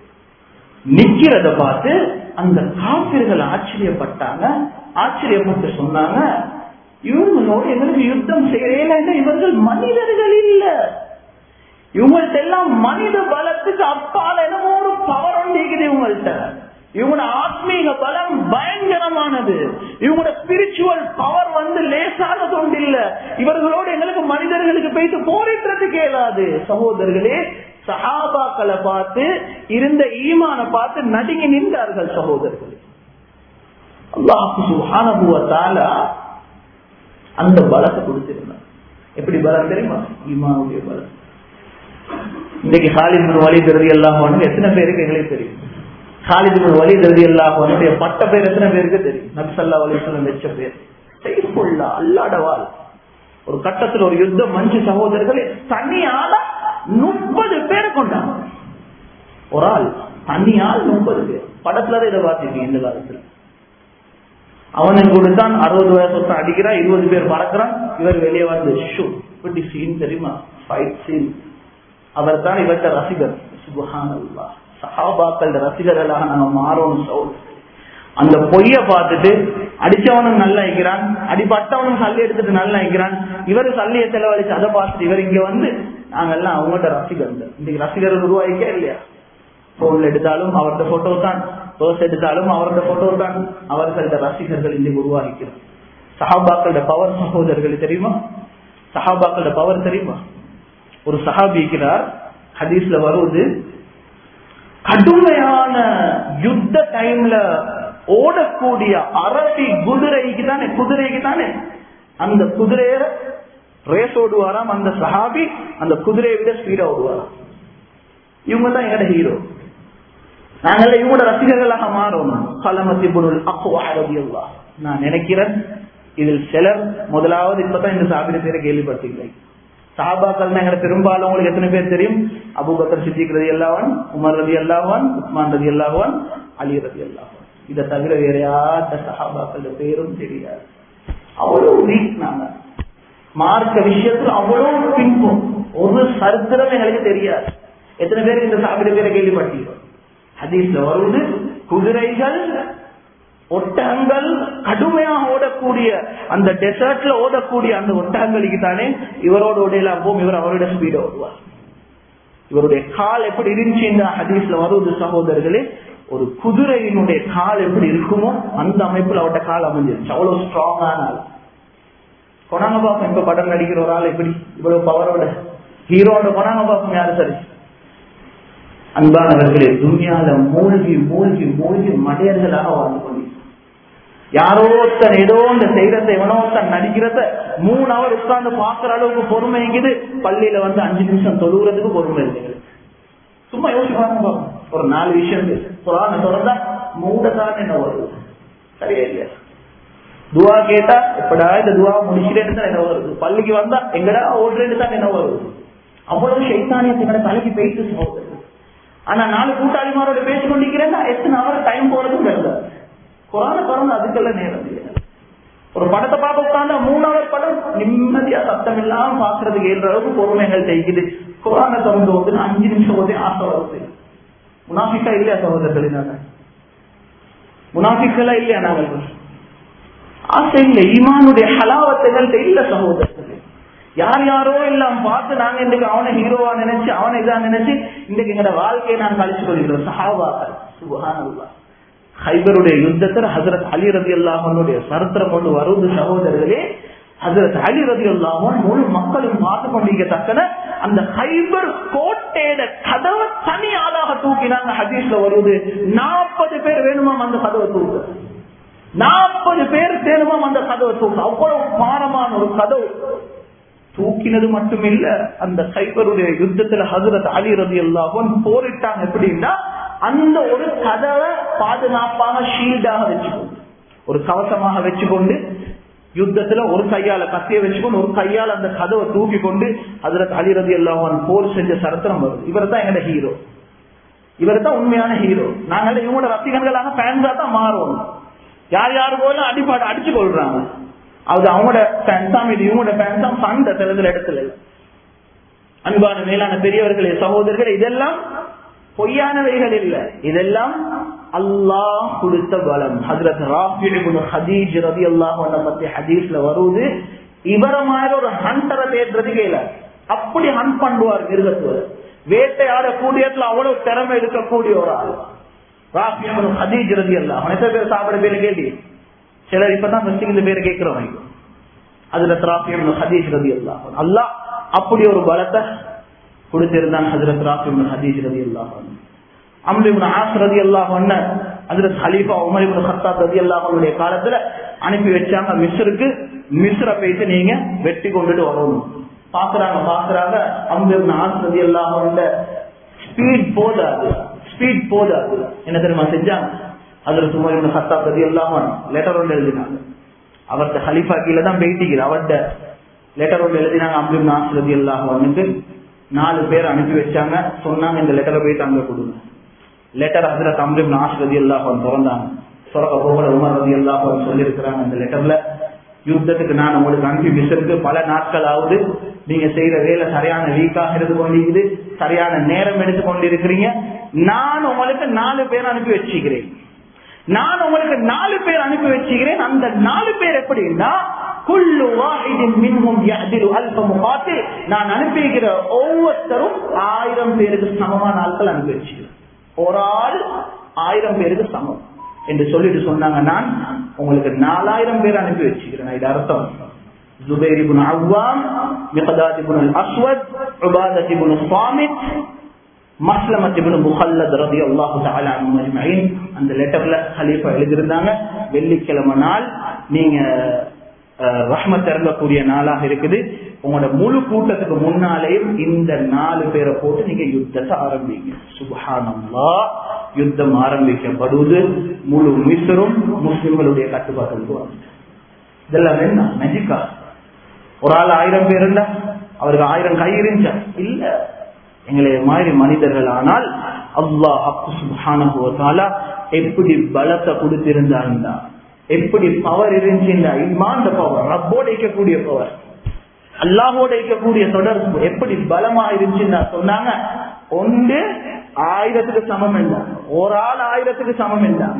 நிக்கிறத பார்த்து அந்த காப்பிர்கள் ஆச்சரியப்பட்டாங்க ஆச்சரியப்பட்டு சொன்னாங்க இவங்களோட எங்களுக்கு யுத்தம் செய்யறேன் இவர்கள் மனிதர்கள் இல்ல இவங்கள்ட்ட எல்லாம் மனித பலத்துக்கு அப்பால் என்னமோ ஒரு பவர் ஒன்று இருக்குது இவங்கள்ட்ட இவங்களோட ஆத்மீக பலம் பயங்கரமானது இவங்களோட ஸ்பிரிச்சுவல் பவர் வந்து லேசானது ஒன்று இல்ல இவர்களோடு எங்களுக்கு மனிதர்களுக்கு போயிட்டு போரிட்டுறதுக்கு இயலாது சகோதரர்களே சஹாபாக்களை பார்த்து இருந்த ஈமான பார்த்து நடுங்கி நின்றார்கள் சகோதரர்களே அல்லாஹு சுஹானபுவத்தால அந்த பலத்தை கொடுத்திருந்தார் எப்படி பலம் தெரியுமா ஈமானுடைய பலம் இன்னைக்கு ஹாலித் வலி தருதி எல்லாம் எத்தனை பேருக்கு எங்களுக்கு தெரியும் ஹாலித் வலி தருதி எல்லாம் பட்ட பேர் எத்தனை பேருக்கு தெரியும் நபிசல்லா அலிஸ்லம் வச்ச பேர் செய்ஃபுல்லா அல்லாடவால் ஒரு கட்டத்தில் ஒரு யுத்தம் மஞ்சு சகோதரர்கள் தனியால முப்பது பேரை கொண்டாங்க ஒரு ஆள் தனியால் முப்பது பேர் படத்துலதான் இதை பார்த்திருக்கீங்க இந்த காலத்துல அவனுக்கு கொடுத்தான் அறுபது வயசு அடிக்கிறான் இருபது பேர் பறக்கிறான் இவர் வெளியே வந்து ஷூ இப்படி சீன் தெரியுமா ஃபைட் சீன் அவர் தான் இவர்கிட்ட ரசிகர் சுபஹானல்லா சஹாபாக்கள் ரசிகர்களாக நாங்க மாறோம் சவுல் அந்த பொய்ய பார்த்துட்டு அடிச்சவனும் நல்லா இருக்கிறான் அடிப்பட்டவனும் சல்லி எடுத்துட்டு நல்லா இருக்கிறான் இவரு சல்லிய செலவழிச்சு அதை பார்த்துட்டு இவர் இங்க வந்து நாங்கெல்லாம் அவங்கள்ட்ட ரசிகர்கள் இன்னைக்கு ரசிகர்கள் உருவாயிக்கே இல்லையா போன்ல எடுத்தாலும் அவரோட போட்டோ தான் தோசை எடுத்தாலும் அவரோட போட்டோ தான் அவர்களோட ரசிகர்கள் இன்னைக்கு உருவாகிக்கிறோம் சஹாபாக்களோட பவர் சகோதரர்கள் தெரியுமா சஹாபாக்களோட பவர் தெரியுமா ஒரு சஹாபிக்கிறார் ஹதீஸ்ல வருவது கடுமையான யுத்த டைம்ல ஓடக்கூடிய அரபி குதிரைக்கு தானே குதிரைக்கு தானே அந்த குதிரைய ரேஸ் ஓடுவாராம் அந்த சஹாபி அந்த குதிரையை விட ஸ்பீடா ஓடுவாராம் இவங்க தான் எங்கட ஹீரோ நாங்கள் இவங்களோட ரசிகர்களாக மாறணும் கலமத்தி பொருள் அப்போ நான் நினைக்கிறேன் இதில் சிலர் முதலாவது இப்பதான் இந்த சாபிட பேரை கேள்விப்பட்டீங்களே சாபாக்கள் எங்களை பெரும்பாலும் உங்களுக்கு எத்தனை பேர் தெரியும் அபுபக்கர் சித்திக் ரதி அல்லாவன் உமர் ரதி அல்லாவான் உஸ்மான் ரதி அல்லாவான் அலி ரதி அல்லாவான் இதை தவிர வேற யார்த்த சஹாபாக்களோட பேரும் தெரியாது அவ்வளவு வீக் நாங்க மார்க்க விஷயத்துல அவ்வளவு பின்பும் ஒரு சரித்திரம் எங்களுக்கு தெரியாது எத்தனை பேர் இந்த சாப்பிட பேரை கேள்விப்பட்டீர்கள் ஹதீஸ்ல வருவது குதிரைகள் ஒட்டகங்கள் கடுமையாக ஓடக்கூடிய அந்த டெசர்ட்ல ஓடக்கூடிய அந்த ஒட்டகங்களுக்கு தானே இவரோட ஓடையெல்லாம் போம் இவர் அவரோட ஸ்பீட ஓடுவார் இவருடைய கால் எப்படி இருந்துச்சு இந்த ஹதீஸ்ல வருவது சகோதரர்களே ஒரு குதிரையினுடைய கால் எப்படி இருக்குமோ அந்த அமைப்புல அவட்ட கால் அமைஞ்சிருச்சு அவ்வளவு ஸ்ட்ராங்கான ஆள் கொனாங்க பாப்போம் இப்ப படம் நடிக்கிற ஒரு ஆள் எப்படி இவ்வளவு பவரோட ஹீரோட கொனாங்க பாப்போம் யாரு சரி அன்பானவர்களே துன்யால மூழ்கி மூழ்கி மூழ்கி மடையர்களாக வாழ்ந்து கொண்டிருக்கிறோம் யாரோ ஒருத்தன் ஏதோ இந்த செய்யறத எவனோ ஒருத்தன் நடிக்கிறத மூணு அவர் உட்கார்ந்து பாக்குற அளவுக்கு பொறுமை எங்குது பள்ளியில வந்து அஞ்சு நிமிஷம் தொழுகிறதுக்கு பொறுமை இருக்குது சும்மா யோசிப்பாங்க ஒரு நாலு விஷயம் குரான தொடர்ந்தா மூடதான் என்ன வருது சரியா இல்லையா துவா கேட்டா எப்படா இந்த துவா முடிச்சுட்டேன்னு தான் என்ன வருது பள்ளிக்கு வந்தா எங்கடா ஓடுறேன்னு தான் என்ன வருது அவ்வளவு சைத்தானியத்தை தலைக்கு பேசி போகுது ஆனா நாலு கூட்டாளிமாரோட பேசிக் கொண்டிருக்கிறேன்னா எத்தனை அவர் டைம் போறதும் தெரியல குரான பிறந்து அதுக்கெல்லாம் நேரம் இல்லை ஒரு படத்தை பார்க்க உட்காந்தா மூணு அவர் படம் நிம்மதியா சத்தம் இல்லாம பாக்குறதுக்கு ஏற்ற அளவுக்கு பொறுமைகள் செய்யுது குரான திறந்து வந்து அஞ்சு நிமிஷம் போதே ஆசை வருது முனாஃபிக்கா இல்லையா சகோதரர்கள் நாங்க முனாஃபிக்கலா இல்லையா நாங்கள் ஆசை இல்லை ஈமானுடைய ஹலாவத்துகள் இல்ல சகோதரர்களே யார் யாரோ எல்லாம் பார்த்து நாங்க இன்றைக்கு அவனை ஹீரோவா நினைச்சு அவனை இதா நினைச்சு இன்றைக்கு எங்களோட வாழ்க்கையை நான் கழிச்சு கொள்கிறோம் சஹாபாக்கள் சுபஹானல்லா ஹைபருடைய யுத்தத்தில் ஹசரத் அலி ரதி அல்லாஹனுடைய சரித்திரம் கொண்டு வருவது சகோதரர்களே ஹசரத் அலி ரதி அல்லாஹன் முழு மக்களும் பார்த்து கொண்டிருக்கத்தக்கன அந்த ஹைபர் கோட்டையோட கதவை தனி ஆளாக தூக்கினாங்க ஹதீஸ்ல வருவது நாற்பது பேர் வேணுமாம் அந்த கதவை தூக்க நாற்பது பேர் சேருமா அந்த கதவை தூக்கு அவ்வளவு பாரமான ஒரு கதவு தூக்கினது மட்டுமில்ல அந்த கைபருடைய யுத்தத்துல ஹசரத் அலி ரதி அல்லாஹன் போரிட்டாங்க எப்படின்னா அந்த ஒரு கதவை பாதுகாப்பாக ஷீல்டாக வச்சுக்கொண்டு ஒரு கவசமாக வச்சுக்கொண்டு யுத்தத்துல ஒரு கையால கத்திய வச்சுக்கொண்டு ஒரு கையால அந்த கதவை தூக்கி கொண்டு ஹசரத் அலி ரதி அல்லாஹன் போர் செஞ்ச சரித்திரம் வருது இவர் தான் எங்கட ஹீரோ இவர் தான் உண்மையான ஹீரோ நாங்கள் இவங்களோட ரசிகர்களாக ஃபேன்ஸா தான் மாறுவோம் யார் யாரு போல அடிப்பாடு அடிச்சு கொள்றாங்க அது அவங்களோட ஃபேன்ஸாம் இது இவங்களோட ஃபேன்ஸாம் சண்டை சில சில இடத்துல இல்ல அன்பான மேலான பெரியவர்களே சகோதரர்கள் இதெல்லாம் பொய்யானவைகள் இல்ல இதெல்லாம் அல்லாஹ் கொடுத்த பலம் ஹசரத் ராஃபின் ஹதீஜ் ரதி அல்லாஹ் பத்தி ஹதீஸ்ல வருவது இவர மாதிரி ஒரு ஹண்டரை தேடுறது கேல அப்படி ஹண்ட் பண்ணுவார் மிருகத்துவர் வேட்டையாடக்கூடியதுல அவ்வளவு திறமை இருக்கக்கூடிய ஒரு ஆள் ராஃபின் ஹதீஜ் ரதி அல்லாஹ் எத்தனை பேர் சாப்பிட பேரு கேள்வி சிலர் இப்பதான் ஃபர்ஸ்ட் இந்த பேரை கேட்கிறோம் அதுல ராஃபின் ஹதீஜ் ரதி அல்லாஹ் அல்லாஹ் அப்படி ஒரு பலத்தை கொடுத்திருந்தான் ஹசரத் ராஃபின் ஹதீஜ் ரதி அல்லாஹ் அம்ரிபுன் ஆஸ் ரதி அல்லாஹ் ஹசரத் ஹலீஃபா உமர் இப்னு ஹத்தாப் ரதி அல்லாஹனுடைய காலத்துல அனுப்பி வச்சாங்க மிஸ்ருக்கு மிஸ்ர போயிட்டு நீங்க வெட்டி கொண்டுட்டு வரணும் பாக்குறாங்க பாக்குறாங்க அம்ரிபுன் ஆஸ் ரதி அல்லாஹ் ஸ்பீட் போதாது ஸ்பீட் போதாது என்ன தெரியுமா செஞ்சாங்க அதில் சுமார் இவனு ஹத்தா பதி எல்லாம் லெட்டர் ஒன்று எழுதினாங்க அவர்கிட்ட ஹலிஃபா கீழே தான் பேட்டிக்கிற அவர்கிட்ட லெட்டர் ஒன்று எழுதினாங்க அம்ரிம் நாஸ்ரதி எல்லாம் வந்துட்டு நாலு பேர் அனுப்பி வச்சாங்க சொன்னாங்க இந்த லெட்டரை போயிட்டு அங்க கொடுங்க லெட்டர் ஹசரத் அம்ரிம் நாஸ்ரதி எல்லாம் திறந்தாங்க சொரக்க போகல உமர் ரதி எல்லாம் சொல்லியிருக்கிறாங்க இந்த லெட்டர்ல யுத்தத்துக்கு நான் உங்களுக்கு அனுப்பி மிஸ்ஸருக்கு பல நாட்கள் ஆகுது நீங்க செய்யற வேலை சரியான வீக்காக இருந்து கொண்டிருக்குது சரியான நேரம் எடுத்து கொண்டிருக்கிறீங்க நான் உங்களுக்கு நாலு பேர் அனுப்பி வச்சுக்கிறேன் நான் உங்களுக்கு நாலு பேர் அனுப்பி வச்சுக்கிறேன் அந்த நாலு பேர் எப்படின்னா குல்லு வாஹிதின் மின்ஹும் யஹ்திரு அல்ஃப முகாத்தில் நான் அனுப்பியிருக்கிற ஒவ்வொருத்தரும் ஆயிரம் பேருக்கு சமமான ஆட்கள் அனுப்பி வச்சுக்கிறேன் ஒரு ஆள் ஆயிரம் பேருக்கு சமம் என்று சொல்லிட்டு சொன்னாங்க நான் உங்களுக்கு நாலாயிரம் பேர் அனுப்பி வச்சுக்கிறேன் இது அர்த்தம் ஜுபைர் இப்னு அவ்வாம் மிகதாத் இப்னு அஸ்வத் உபாதத் இப்னு சாமித் மஸ்லமத் இப்னு முஹல்லத் ரலியல்லாஹு தஆலா அன்ஹும் அஜ்மஈன் அந்த லெட்டர்ல ஹலீஃபா எழுதியிருந்தாங்க வெள்ளிக்கிழமை நாள் நீங்க ரஹ்மத் இறங்கக்கூடிய நாளாக இருக்குது உங்களோட முழு கூட்டத்துக்கு முன்னாலேயும் இந்த நாலு பேரை போட்டு நீங்க யுத்தத்தை ஆரம்பிங்க சுபஹானல்லா யுத்தம் ஆரம்பிக்கப்படுவது முழு மிஸ்ரும் முஸ்லிம்களுடைய கட்டுப்பாட்டுக்கு வந்து இதெல்லாம் என்ன மெஜிக்கா ஒரு ஆள் ஆயிரம் பேர் இருந்தா அவருக்கு ஆயிரம் கை இருந்துச்சா இல்ல எங்களை மாதிரி மனிதர்கள் ஆனால் அல்லாஹ் எப்படி பலத்தை கொடுத்திருந்தாண்டா எப்படி பவர் இருந்துச்சுண்டா இம்மாண்ட பவர் ரப்போட இருக்கக்கூடிய பவர் அல்லாஹோட இருக்கக்கூடிய தொடர்பு எப்படி பலமா இருந்துச்சுன்னா சொன்னாங்க ஒன்று ஆயிரத்துக்கு சமம் என்றாங்க ஒரு ஆள் ஆயிரத்துக்கு சமம் என்றாங்க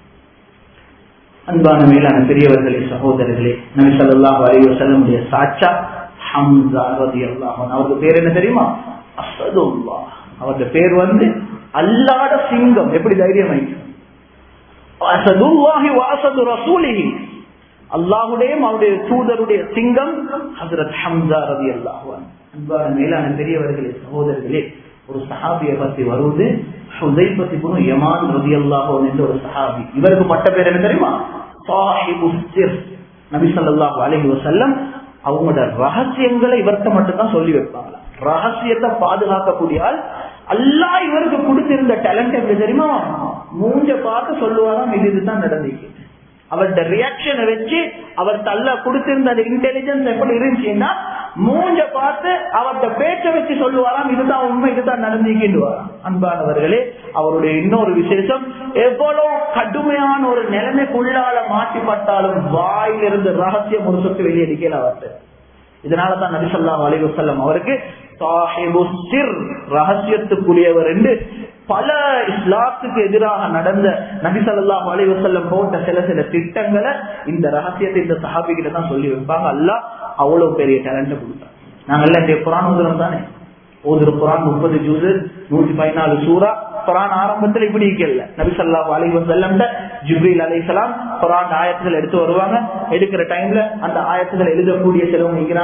அன்பான மேலான பெரியவர்களே சகோதரர்களே நபி ஸல்லல்லாஹு அலைஹி வஸல்லமுடைய சாச்சா ஹம்சா ரலியல்லாஹு அன்ஹு அவருக்கு பேர் என்ன தெரியுமா அசதுல்லா அவருடைய பேர் வந்து அல்லாட சிங்கம் எப்படி தைரியம் வைக்கும் அசதுல்லாஹி வாசது ரசூலிஹி அல்லாஹுடைய அவருடைய தூதருடைய சிங்கம் ஹசரத் ஹம்சா ரதி அல்லாஹு அன்பான மேலான பெரியவர்களே சகோதரர்களே ஒரு சஹாபியை பத்தி வருவது ஹுதைபத்தி குணு யமான் ரதி அல்லாஹோ என்ற ஒரு சஹாபி இவருக்கு பட்ட பேர் என்ன தெரியுமா சாஹிபு சிர் நபி ஸல்லல்லாஹு அலைஹி வஸல்லம் அவங்களோட ரகசியங்களை இவர்கிட்ட மட்டும்தான் சொல்லி வைப்பாங்க ரகசியத்தை பாதுகாக்கக்கூடிய ஆள் அல்லா இவருக்கு கொடுத்திருந்த டேலண்ட் எப்படி தெரியுமா மூஞ்ச பார்த்து சொல்லுவாராம் இது இதுதான் நடந்துச்சு அவர்கிட்ட ரியாக்ஷனை வச்சு அவர் தள்ள கொடுத்திருந்த அந்த இன்டெலிஜென்ஸ் எப்படி இருந்துச்சுன்னா மூஞ்ச பார்த்து அவர்கிட்ட பேச்ச வச்சு சொல்லுவாராம் இதுதான் உண்மை இதுதான் நடந்துக்கின்றுவாராம் அன்பானவர்களே அவருடைய இன்னொரு விசேஷம் எவ்வளவு கடுமையான ஒரு நிலைமைக்குள்ளால மாட்டிப்பட்டாலும் வாயிலிருந்து ரகசியம் ஒரு சொத்து வெளியடிக்கல அவர்கிட்ட இதனாலதான் நபிசல்லாம் அலிவசல்லம் அவருக்கு சாஹிபு சிர் ரகசியத்துக்குரியவர் என்று பல இஸ்லாத்துக்கு எதிராக நடந்த நபிசல்லாம் அலிவசல்லம் போட்ட சில சில திட்டங்களை இந்த ரகசியத்தை இந்த சஹாபிகிட்ட தான் சொல்லி வைப்பாங்க அல்ல அவ்வளவு பெரிய டேலண்ட் கொடுத்தாங்க நாங்கெல்லாம் இந்த குரான் ஓதுறோம் தானே ஓதுற குரான் முப்பது ஜூஸ் நூத்தி பதினாலு சூறா குரான் ஆரம்பத்துல இப்படி இருக்கல நபிசல்லா அலி வசல்லம் ஜிப்ரீல் அலிசலாம் குரான் ஆயத்துகள் எடுத்து வருவாங்க எடுக்கிற டைம்ல அந்த ஆயத்துகள் எழுதக்கூடிய சிலவங்க இருக்கிறாங்க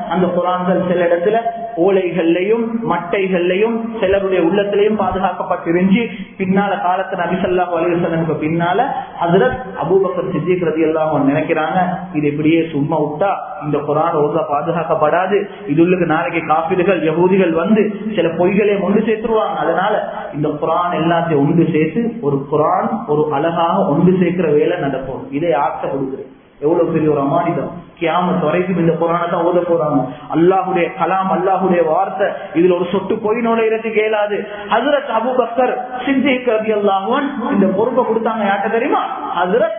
அந்த குரான்கள் சில இடத்துல ஓலைகள்லையும் மட்டைகள்லையும் சிலருடைய உள்ளத்திலையும் பாதுகாக்கப்பட்டிருந்துச்சு பின்னால காலத்துல நபிசல்லா அலிவசனுக்கு பின்னால ஹசரத் அபூபக்கர் சித்திக் ரதி எல்லாம் நினைக்கிறாங்க இது இப்படியே சும்மா விட்டா இந்த குரான் ஒழுங்கா பாதுகாக்கப்படாது இதுள்ளுக்கு நாளைக்கு காப்பீடுகள் யகூதிகள் வந்து சில பொய்களை ஒன்று சேர்த்துருவாங்க அதனால இந்த குரான் எல்லாத்தையும் ஒன்று சேர்த்து ஒரு குரான் ஒரு அழகாக ஒன்று சேர்க்கிற வேலை நடக்கும் இதை ஆக்க கொடுக்குறேன் எவ்வளவு பெரிய ஒரு அமானிதம் கியாமத் வரைக்கும் இந்த புராணத்தை ஓத போறாங்க அல்லாஹுடைய கலாம் அல்லாஹுடைய வார்த்தை இதுல ஒரு சொட்டு பொய் நுழையிறதுக்கு இயலாது ஹசரத் அபு பக்கர் சித்திக் ரதி அல்லாஹுவன் இந்த பொறுப்பை கொடுத்தாங்க யார்ட்ட தெரியுமா ஹசரத்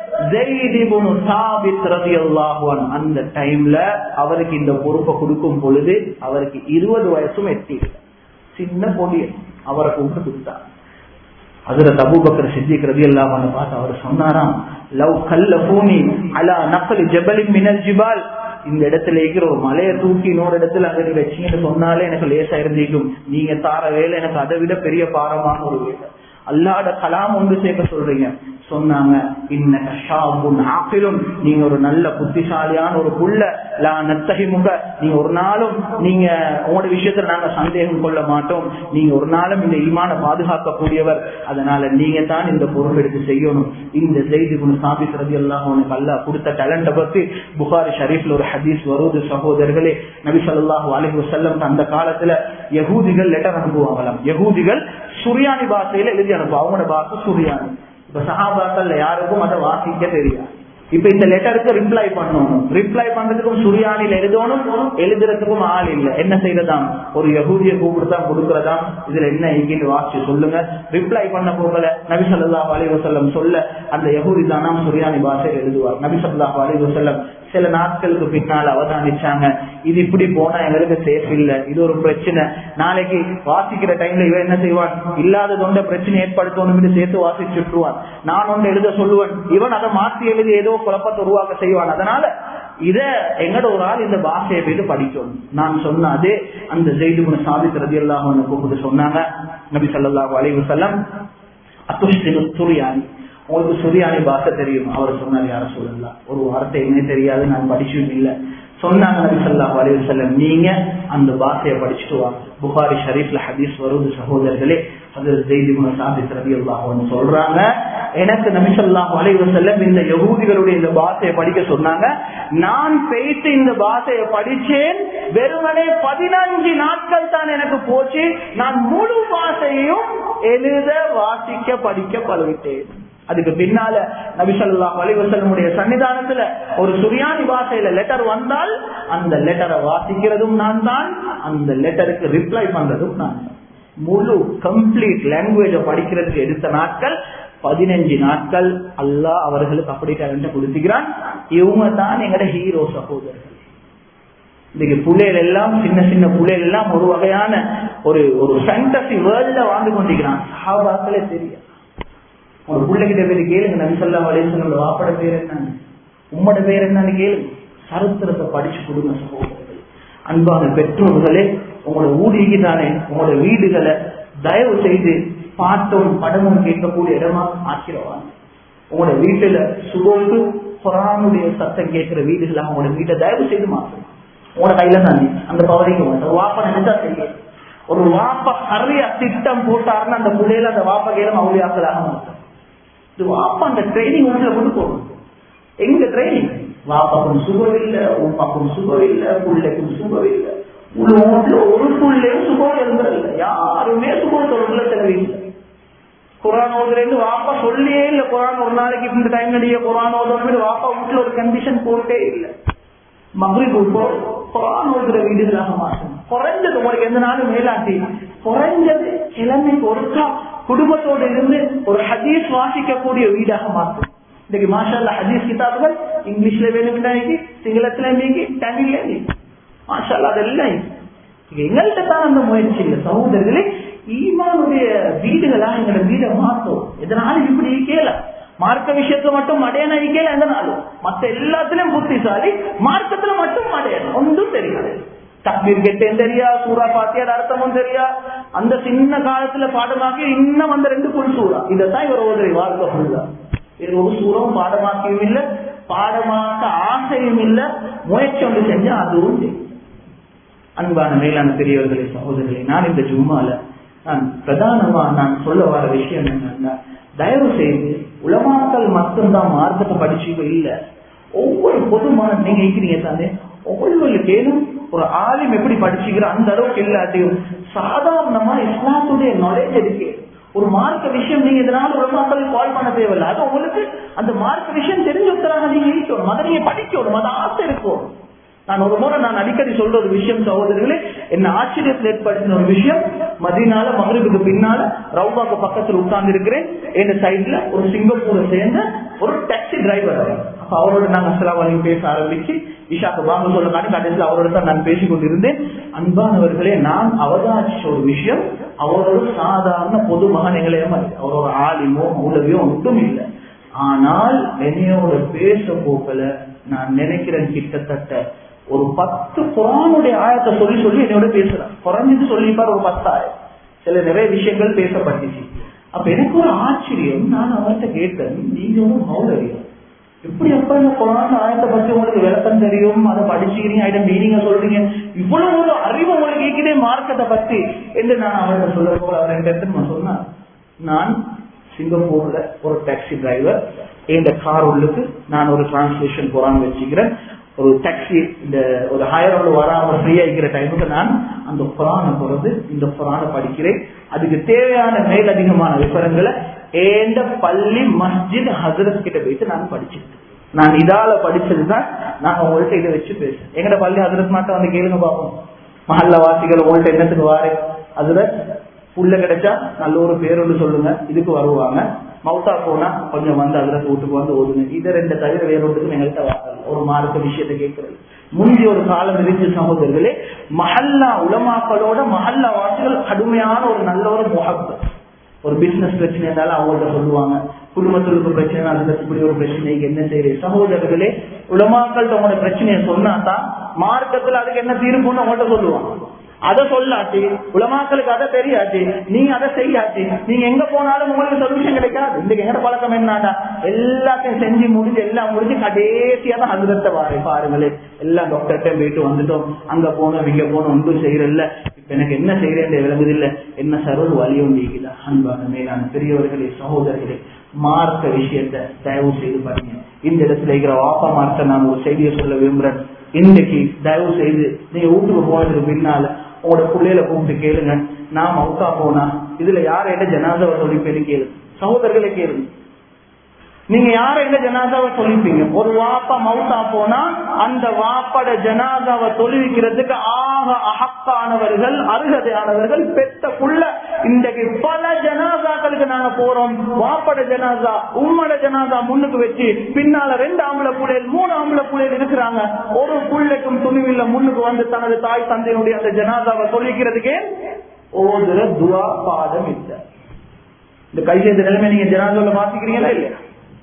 அந்த டைம்ல அவருக்கு இந்த பொறுப்பை கொடுக்கும் பொழுது அவருக்கு இருபது வயசும் எட்டி சின்ன பொடியன் அவரை கூப்பிட்டு கொடுத்தாங்க அதுல தபூபக்கர் சித்திக் ரதி அல்லாமன்னு பார்த்து அவர் சொன்னாராம் லவ் கல்ல பூமி அலா நக்கல் ஜபலின் மினல் ஜிபால் இந்த இடத்துல இருக்கிற ஒரு மலையை தூக்கி இன்னொரு இடத்துல அங்க வச்சீங்கன்னு சொன்னாலே எனக்கு லேசா இருந்திருக்கும் நீங்க தார வேலை எனக்கு அதை விட பெரிய பாரமான ஒரு வேலை அல்லாட கலாம் ஒன்று சேர்க்க சொல்றீங்க சொன்னாங்க நீங்க ஒரு நல்ல புத்திசாலியான ஒரு புள்ள லா நத்தகிமுக நீங்க ஒரு நாளும் நீங்க உங்களோட விஷயத்துல நாங்க சந்தேகம் கொள்ள மாட்டோம் நீங்க ஒரு நாளும் இந்த ஈமான பாதுகாக்கக்கூடியவர் அதனால நீங்க தான் இந்த பொருள் எடுத்து செய்யணும் இந்த செய்தி குணு சாபிக்கிறது எல்லாம் உனக்கு அல்லா கொடுத்த டேலண்ட பத்தி புகாரி ஷரீஃப்ல ஒரு ஹதீஸ் வருவது சகோதரர்களே நபி சொல்லாஹு அலி வசல்லம் அந்த காலத்துல யகூதிகள் லெட்டர் அனுப்புவாங்களாம் யகூதிகள் சுரியானி பாஷையில எழுதி அனுப்புவோம் அவங்களோட பாஷை சுரியானி இப்ப சகாபாக்கள்ல யாருக்கும் அதை வாசிக்க தெரியாது இப்ப இந்த லெட்டருக்கு ரிப்ளை பண்ணணும் ரிப்ளை பண்றதுக்கும் சுரியானில எழுதணும் எழுதுறதுக்கும் ஆள் இல்ல என்ன செய்யறதாம் ஒரு யகூதிய கூப்பிடுதான் கொடுக்கறதாம் இதுல என்ன இங்கின்னு வாசிச்சு சொல்லுங்க ரிப்ளை பண்ண போகல நபி சொல்லா அலி வசல்லம் சொல்ல அந்த யகூதி தானாம் சுரியானி பாஷையில் எழுதுவார் நபி சொல்லா அலி வசல்லம் சில நாட்களுக்கு பின்னால் அவதானிச்சாங்க இது இப்படி போனா எங்களுக்கு சேஃப் இல்ல இது ஒரு பிரச்சனை நாளைக்கு வாசிக்கிற டைம்ல இவன் என்ன செய்வான் இல்லாத தொண்ட பிரச்சனை ஏற்படுத்தணும் சேர்த்து வாசிச்சுட்டுருவான் நான் ஒன்று எழுத சொல்லுவேன் இவன் அதை மாற்றி எழுதி ஏதோ குழப்பத்தை உருவாக்க செய்வான் அதனால இத எங்கட ஒரு ஆள் இந்த பாஷையை போயிட்டு படிக்கணும் நான் சொன்ன அதே அந்த செய்தி குண சாதிக்கிறது எல்லாம் கூப்பிட்டு சொன்னாங்க நபி சல்லாஹூ அலைவு செல்லம் அத்துஷ்டினு துரியானி உங்களுக்கு சுரியானி பாஷை தெரியும் அவர் சொன்னார் யார சொல்லலாம் ஒரு வார்த்தை என்ன தெரியாது நான் படிச்சும் இல்லை சொன்னாங்க நபி சல்லாஹ் அலி வல்லம் நீங்க அந்த பாஷையை படிச்சுட்டு வாங்க புகாரி ஷரீஃப்ல ஹதீஸ் வருவது சகோதரர்களே அது செய்தி குண சாபித் ரவி அல்லாஹ் சொல்றாங்க எனக்கு நபிசல்லாஹ் அலி வசல்லம் இந்த யகூதிகளுடைய இந்த பாஷையை படிக்க சொன்னாங்க நான் பேசி இந்த பாஷையை படிச்சேன் வெறுமனே பதினஞ்சு நாட்கள் தான் எனக்கு போச்சு நான் முழு பாஷையையும் எழுத வாசிக்க படிக்க பழகிட்டேன் அதுக்கு பின்னால நபிசல்லா அலிவசல்லமுடைய சன்னிதானத்துல ஒரு சுரியானி பாஷையில லெட்டர் வந்தால் அந்த லெட்டரை வாசிக்கிறதும் நான் தான் அந்த லெட்டருக்கு ரிப்ளை பண்றதும் நான் தான் முழு கம்ப்ளீட் லாங்குவேஜ படிக்கிறதுக்கு எடுத்த நாட்கள் பதினஞ்சு நாட்கள் அல்லா அவர்களுக்கு அப்படி டேலண்ட கொடுத்துக்கிறான் இவங்க தான் எங்கட ஹீரோ சகோதரர்கள் இன்னைக்கு புள்ளைகள் எல்லாம் சின்ன சின்ன புள்ளைகள் எல்லாம் ஒரு வகையான ஒரு ஒரு ஃபேண்டசி வேர்ல்ட்ல வாழ்ந்து கொண்டிருக்கிறான் சஹாபாக்களே தெரியும் ஒரு பிள்ளைகிட்ட போய் கேளுங்க நபி சொல்லா வலேசனோட வாப்பட பேர் என்னன்னு உம்மோட பேர் என்னன்னு கேளுங்க சரித்திரத்தை படிச்சு கொடுங்க சகோதரர்கள் அன்பான பெற்றோர்களே உங்களோட ஊதிக்கு தானே உங்களோட வீடுகளை தயவு செய்து பாட்டும் படமும் கேட்கக்கூடிய இடமா ஆக்கிரவாங்க உங்களோட வீட்டுல சுகோக்கு குரானுடைய சத்தம் கேட்கிற வீடுகள் உங்களோட வீட்டை தயவு செய்து மாற்றணும் உங்களோட கையில தானே அந்த பவரிக்க மாட்டோம் வாப்ப நினைச்சா செய்யும் ஒரு வாப்ப நிறைய திட்டம் போட்டாருன்னு அந்த புள்ளையில அந்த வாப்ப கேளும் அவுளியாக்களாக மாட்டோம் இது வாப்பா அந்த ட்ரைனிங் உங்களை கொண்டு போகணும் எங்க ட்ரைனிங் வாப்பாக்கும் சுகம் இல்லை உப்பாக்கும் சுகம் இல்லை பிள்ளைக்கும் சுகம் இல்லை உள்ள ஒரு புள்ளையும் சுகம் இருந்ததில்ல யாருமே சுகம் சொல்றதுல தெரியல குரான் ஓதுறது வாப்பா சொல்லியே இல்ல குரான் ஒரு நாளைக்கு இந்த டைம் நடிக குரான் ஓதுறது வாப்பா வீட்டுல ஒரு கண்டிஷன் போட்டே இல்ல மகிழ்வு குரான் ஓதுற வீடுகளாக மாற்றணும் குறைஞ்சது உங்களுக்கு எந்த நாளும் மேலாட்டி குறைஞ்சது கிழமைக்கு ஒருக்கா குடும்பத்தோடு இருந்து ஒரு ஹதீஸ் வாசிக்கக்கூடிய வீடாக மாற்றும் இன்னைக்கு மாஷா ஹதீஸ் கிதாபுகள் இங்கிலீஷ்ல வேணும்னா சிங்களத்துல நீக்கி தமிழ்ல நீக்கி மாஷா அதெல்லாம் எங்கள்கிட்ட தான் அந்த முயற்சி இல்லை சகோதரர்களே ஈமானுடைய வீடுகளா எங்களோட வீடை மாத்தோம் எதனாலும் இப்படி கேள மார்க்க விஷயத்துல மட்டும் அடையன கேள எதனாலும் மத்த எல்லாத்திலும் புத்திசாலி மார்க்கத்துல மட்டும் அடையணும் ஒன்றும் தெரியாது தக்பீர் கெட்டேன் தெரியா சூறா பாத்தியாட அர்த்தமும் தெரியா அந்த சின்ன காலத்துல பாடமாக்கி இன்னும் அந்த ரெண்டு புல் சூறா இதைத்தான் இவர் ஓதுரை வாழ்க்கை ஃபுல்லா இது ஒரு சூறம் பாடமாக்கியும் இல்ல பாடமாக்க ஆசையும் இல்ல முயற்சி ஒன்று செஞ்சா அதுவும் செய்யும் அன்பான மேலான பெரியவர்களே சகோதரர்களே நான் இந்த ஜும்மால நான் பிரதானமா நான் சொல்ல வர விஷயம் என்னன்னா தயவு செய்து உலமாக்கள் மட்டும்தான் மார்க்கத்தை படிச்சுக்க இல்ல ஒவ்வொரு பொதுமான நீங்க இருக்கிறீங்க தானே ஒவ்வொருவருக்கேனும் ஒரு ஆலிம் எப்படி படிச்சுக்கிற அந்த அளவுக்கு இல்லாட்டியும் சாதாரணமா இஸ்லாத்துடைய நாலேஜ் இருக்கு ஒரு மார்க்க விஷயம் நீங்க இதனால உலமாக்கள் கால் பண்ண தேவையில்லை அது உங்களுக்கு அந்த மார்க்க விஷயம் தெரிஞ்சவத்தராக நீங்க இருக்கணும் அதை நீங்க படிக்கணும் அது ஆசை இருக்கும் நான் ஒரு முறை நான் அடிக்கடி சொல்ற ஒரு விஷயம் சகோதரர்களே என்ன ஆச்சரியத்தில் ஏற்படுத்தின ஒரு விஷயம் மதினால மகரிபுக்கு பின்னால ரவுபாக்கு பக்கத்தில் உட்கார்ந்து இருக்கிறேன் என் சைட்ல ஒரு சிங்கப்பூரை சேர்ந்த ஒரு டாக்ஸி டிரைவர் அப்ப அவரோட நாங்க அசலாவலையும் பேச ஆரம்பிச்சு இஷாக்கு வாங்க சொல்ல காட்டி கடைசியில் அவரோட தான் நான் பேசிக் கொண்டிருந்தேன் அன்பானவர்களே நான் அவதானிச்ச ஒரு விஷயம் அவரோட சாதாரண பொது மகன் எங்களே மாதிரி அவரோட ஆலிமோ மூலவியோ ஒன்றும் இல்லை ஆனால் என்னையோட பேச போக்கல நான் நினைக்கிறேன் கிட்டத்தட்ட ஒரு பத்து குரானுடைய ஆயத்தை சொல்லி சொல்லி என்னோட பேசுறேன் குறைஞ்சது சொல்லிப்பார் ஒரு பத்தாயிரம் சில நிறைய விஷயங்கள் பேசப்பட்டுச்சு அப்ப எனக்கு ஒரு ஆச்சரியம் நான் அவர்கிட்ட கேட்டேன் நீங்க ஒரு மௌலவியம் எப்படி அப்ப இந்த குரான் ஆயத்தை பத்தி உங்களுக்கு விளக்கம் தெரியும் அதை படிச்சுக்கிறீங்க ஐட்டம் மீனிங்க சொல்றீங்க இவ்வளவு ஒரு அறிவு உங்களுக்கு கேட்குதே மார்க்கத்தை பத்தி என்று நான் அவர்கிட்ட சொல்ல போல அவர் என்கிட்ட சொன்னார் நான் சிங்கப்பூர்ல ஒரு டாக்ஸி டிரைவர் இந்த கார் உள்ளுக்கு நான் ஒரு டிரான்ஸ்லேஷன் போறான்னு வச்சுக்கிறேன் ஒரு டாக்ஸி இந்த ஒரு ஹையரோட வராம ஃப்ரீயா இருக்கிற டைமுக்கு நான் அந்த குரானை போறது இந்த குரானை படிக்கிறேன் அதுக்கு தேவையான மேலதிகமான விவரங்களை ஏண்ட பள்ளி மஸ்ஜித் ஹசரத் கிட்ட போயிட்டு நான் படிச்சிருக்கேன் நான் இதால படிச்சதுதான் நான் உங்கள்ட்ட இதை வச்சு பேசுறேன் எங்கட பள்ளி ஹசரத் மாட்ட வந்து கேளுங்க பார்ப்போம் மஹல்ல வாசிகள் உங்கள்ட்ட என்னத்துக்கு வாரேன் அதுல புள்ள கிடைச்சா நல்ல ஒரு பேரொன்று சொல்லுங்க இதுக்கு வருவாங்க மவுத்தா போனா கொஞ்சம் வந்து அதுல வீட்டுக்கு வந்து ஓடுங்க இதை ரெண்டு தவிர வேற ஒன்றுக்கும் எங்கள்கிட்ட வாங்கல ஒரு மார்க்க விஷயத்தை கேட்கறது முந்தைய ஒரு காலம் இருந்துச்சு சகோதரர்களே மஹல்லா உலமாக்களோட மஹல்லா வாசிகள் கடுமையான ஒரு நல்ல ஒரு முகப்பு ஒரு பிசினஸ் பிரச்சனை இருந்தாலும் அவங்கள்ட்ட சொல்லுவாங்க குடும்பத்திற்கு பிரச்சனை அதுல இப்படி ஒரு பிரச்சனைக்கு என்ன செய்யறது சகோதரர்களே உலமாக்கள் உங்களோட பிரச்சனையை சொன்னா தான் மார்க்கத்துல அதுக்கு என்ன தீர்ப்புன்னு அவங்கள்ட்ட சொல்லுவாங்க அதை சொல்லாச்சு உலமாக்களுக்கு அதை தெரியாச்சு நீங்க அதை செய்யாச்சு நீங்க எங்க போனாலும் உங்களுக்கு சொல்யூஷன் கிடைக்காது இந்த எங்கட பழக்கம் என்னடா எல்லாத்தையும் செஞ்சு முடிஞ்சு எல்லாம் முடிஞ்சு கடைசியா தான் அதிரத்தை வாரு பாருங்களேன் எல்லா டாக்டர்கிட்ட போயிட்டு வந்துட்டோம் அங்க போனோம் இங்க போனோம் ஒன்றும் செய்யறதில்ல இப்ப எனக்கு என்ன செய்யறேன் விளங்குது இல்ல என்ன சர்வர் வழியும் நீங்களா அன்பான மேலான பெரியவர்களே சகோதரர்களே மார்க்க விஷயத்த தயவு செய்து பாருங்க இந்த இடத்துல இருக்கிற வாப்பா மார்க்க நான் ஒரு செய்தியை சொல்ல விரும்புறேன் இன்னைக்கு தயவு செய்து நீங்க வீட்டுக்கு போனதுக்கு பின்னால உங்களோட பிள்ளையில கூப்பிட்டு கேளுங்க நான் மவுத்தா போனா இதுல யார என்ன ஜனாதாவை சொல்லிப்பேன்னு கேளு சகோதரர்களை கேளுங்க நீங்க யார என்ன ஜனாதாவை சொல்லிப்பீங்க ஒரு வாப்பா மவுத்தா போனா அந்த வாப்பட ஜனாதாவை தொழுவிக்கிறதுக்கு ஆக அகக்கானவர்கள் அருகதையானவர்கள் பெத்த புள்ள இன்றைக்கு பல ஜனாதாக்களுக்கு நாங்க போறோம் வாப்பட ஜனாதா உம்மட ஜனாதா முன்னுக்கு வச்சு பின்னால ரெண்டு ஆம்பளை புள்ளைகள் மூணு ஆம்பளை புள்ளைகள் இருக்கிறாங்க ஒரு புள்ளைக்கும் துணிவில்ல முன்னுக்கு வந்து தனது தாய் தந்தையினுடைய அந்த ஜனாதாவை சொல்லிக்கிறதுக்கே ஓதுற துவா பாதம் இல்லை இந்த கை சேர்ந்த நிலைமை நீங்க ஜனாதாவில் பாத்துக்கிறீங்களா இல்லையா